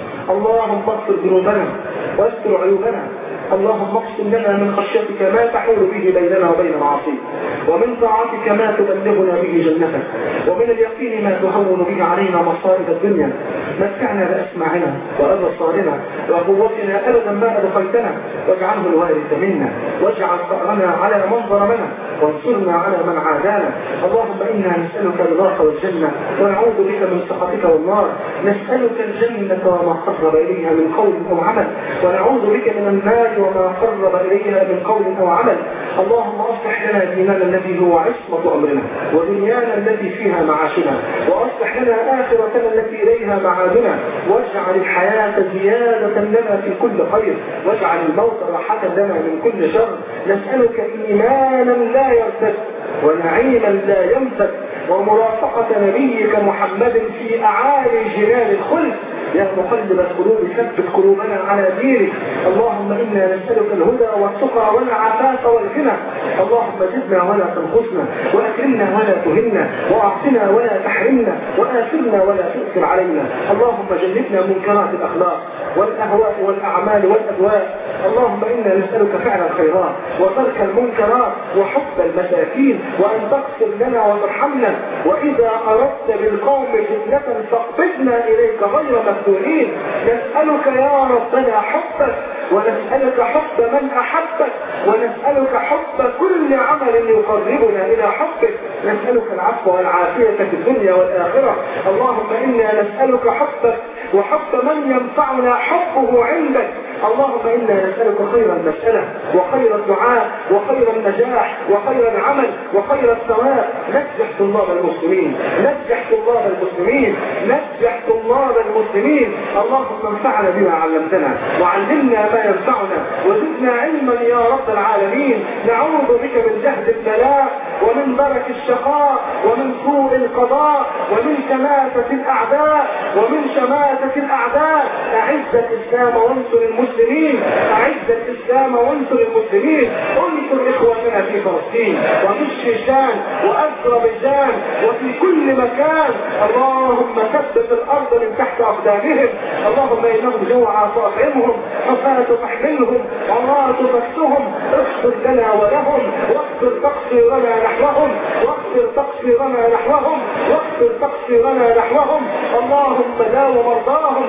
اللهم اغفر ذنوبنا واستر عيوبنا اللهم اقسم لنا من خشيتك ما تحول به بيننا وبين معاصيك ومن طاعتك ما تبلغنا به جنتك ومن اليقين ما تهون به علينا مصائب الدنيا متعنا بأسماعنا وأبصارنا وقوتنا أبدا ما أدخلتنا واجعله الوارث منا واجعل ثأرنا على من ظلمنا وانصرنا على من عادانا اللهم إنا نسألك رضاك والجنة ونعوذ بك من سخطك والنار نسألك الجنة وما قرب إليها من قول أو عمل ونعوذ بك من النار وما قرب إليها من قول أو عمل اللهم أصلح لنا ديننا الذي هو عصمة أمرنا ودنيانا التي فيها معاشنا وأصلح لنا آخرتنا التي إليها معادنا واجعل الحياة زيادة لنا في كل خير واجعل الموت راحة لنا من كل شر نسألك إيمانا لا يرتد ونعيما لا ينفد ومرافقة نبيك محمد في أعالي جنان الخلد يا مقلب القلوب ثبت قلوبنا على دينك اللهم إنا نسألك الهدى والتقى والعفاف والغنى اللهم زدنا ولا تنقصنا وأكرمنا ولا تهنا وأعطنا ولا تحرمنا وآثرنا ولا تؤثر علينا اللهم جنبنا منكرات الأخلاق والأهواء والأعمال والأدواء اللهم إنا نسألك فعل الخيرات وترك المنكرات وحب المساكين وأن تغفر لنا وترحمنا وإذا أردت بالقوم فتنة فاقبضنا إليك غير مفتونين نسألك يا ربنا حبك ونسألك حب من أحبك ونسألك حب كل عمل يقربنا إلى حبك نسألك العفو والعافية في الدنيا والآخرة اللهم إنا نسألك حبك وحب من ينفعنا حبه عندك اللهم إنا نسألك خير المسألة وخير الدعاء وخير النجاح وخير العمل وخير الثواب نجح طلاب المسلمين نجح طلاب المسلمين نجح طلاب المسلمين اللهم انفعنا بما علمتنا وعلمنا ما ينفعنا وزدنا علما يا رب العالمين نعوذ بك من جهد البلاء ومن درك الشقاء ومن سوء القضاء ومن شماتة الأعداء ومن شماتة الأعداء أعز الإسلام وانصر المسلمين أعز الإسلام وانصر المسلمين انصر إخواننا في فلسطين وفي الشيشان وأذربيجان وفي كل مكان اللهم ثبت الأرض من تحت أقدامهم اللهم إنهم جوعى فأطعمهم حفاة فاحملهم عراة فاكسهم اغفر لنا ولهم واغفر تقصيرنا نحوهم واغفر تقصيرنا نحوهم واغفر تقصيرنا نحوهم اللهم داو مرضاهم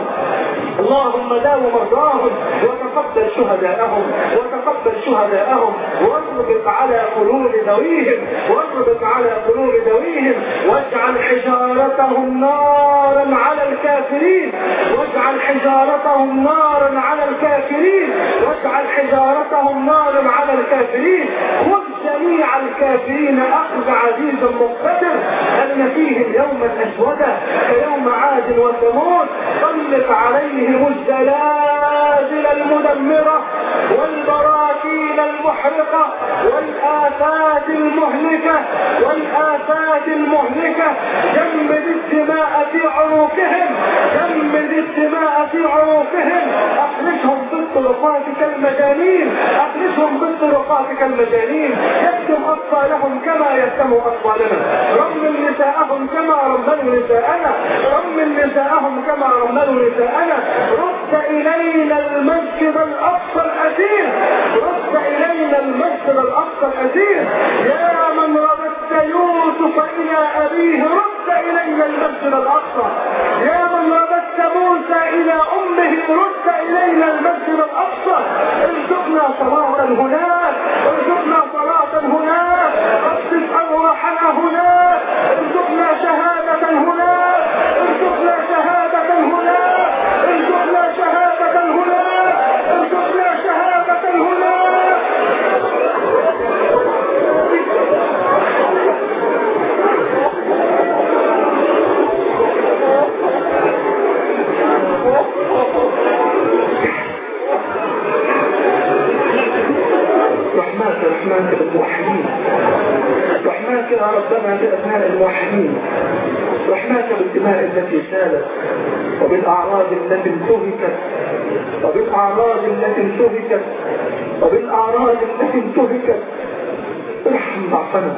اللهم داو مرضاهم وتقبل شهداءهم وتقبل شهداءهم واربط على قلوب ذويهم واربط على قلوب ذويهم واجعل حجارتهم نارا على الكافرين واجعل حجارتهم نارا على الكافرين واجعل حجارتهم نارا على الكافرين خذ جميع الكافرين اخذ عزيز مقتدر ان فيهم يوما اسودا كيوم عاد وثمود سلط عليهم الزلازل المدمره والبراكين المحرقه والافات المهلكه والآفات الآفات المهلكة جمد الدماء في عروقهم جمد الدماء في عروقهم أخرجهم بالطرقات كالمجانين أخرجهم بالطرقات كالمجانين يكتم أطفالهم كما يكتم أطفالنا رمل نساءهم كما رملوا نساءنا رمل نساءهم كما رملوا نساءنا رد إلينا المسجد الأقصى الأثير رد إلينا المسجد الأقصى الأثير يا من رددت يوسف إلى أبيه رد إلينا المسجد الأقصى يا من رددت موسى إلى أمه رد إلينا المسجد الأقصى ارزقنا صلاة هناك ارزقنا صلاة هناك قدس أرواحنا هناك ارزقنا شهادة هناك ارزقنا شهادة هناك ارزقنا شهادة هناك ارزقنا شهادة هناك رحماك رحماك بالموحدين رحماك يا ربنا بأبناء الموحدين رحماك بالدماء التي سالت وبالأعراض التي انتهكت وبالأعراض التي انتهكت وبالأعراض التي انتهكت ارحم ضعفنا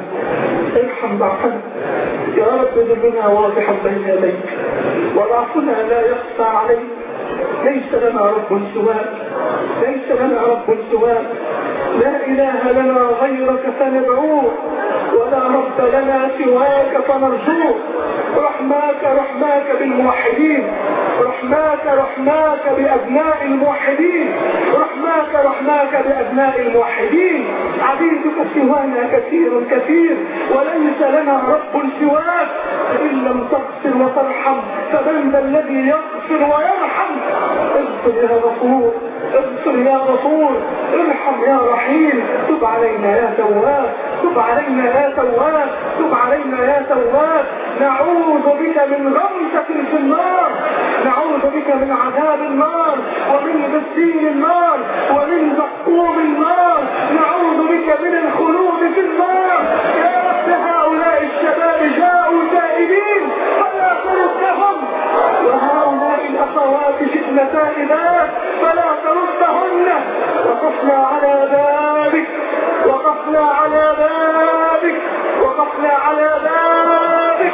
ارحم ضعفنا يا رب ذلنا واضحا بين يديك وضعفنا لا يخفى عليك ليس لنا رب سواك ليس لنا رب سواك لا إله لنا غيرك فندعوه ولا رب لنا سواك فنرجوه رحماك رحماك بالموحدين رحماك رحماك بأبناء الموحدين رحماك رحماك بأبناء الموحدين عبيدك سوانا كثير كثير وليس لنا رب سواك إن لم تغفر وترحم فمن ذا الذي يغفر ويرحم اغفر يا غفور اغفر يا غفور ارحم يا رحيم تب علينا يا تواب تب علينا يا تواب تب علينا يا تواب نعوذ بك من غمسة في النار نعوذ بك من عذاب النار ومن بسين النار ومن زقوم النار نعوذ بك من الخلود في النار يا رب هؤلاء الشباب جاءوا تائبين فلا تردهم وهؤلاء الأخوات جئن تائبات فلا تردهن وقفنا على بابك وقفنا على بابك وقفنا على بابك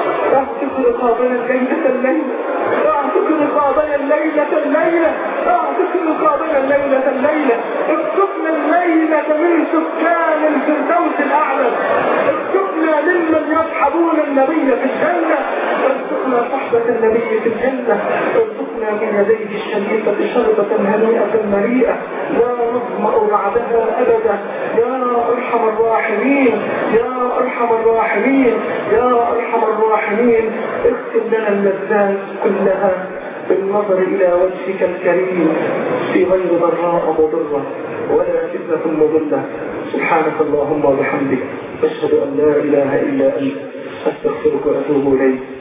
اعتق رقابنا الليلة الليلة اعتق رقابنا الليلة الليلة اعتق رقابنا الليلة الليلة ارزقنا الليلة من سكان الفردوس الأعلى ارزقنا ممن يصحبون النبي في الجنة ارزقنا صحبة النبي في الجنة ارزقنا من يديه الشريفة شربة هنيئة مريئة لا نظمأ بعدها أبدا يا أرحم الراحمين يا أرحم الراحمين يا أرحم الراحمين اغفر لنا اللذات كلها بالنظر إلى وجهك الكريم في غير ضراء مضرة ولا فتنة مضلة سبحانك اللهم وبحمدك أشهد أن لا إله إلا أنت أستغفرك وأتوب إليك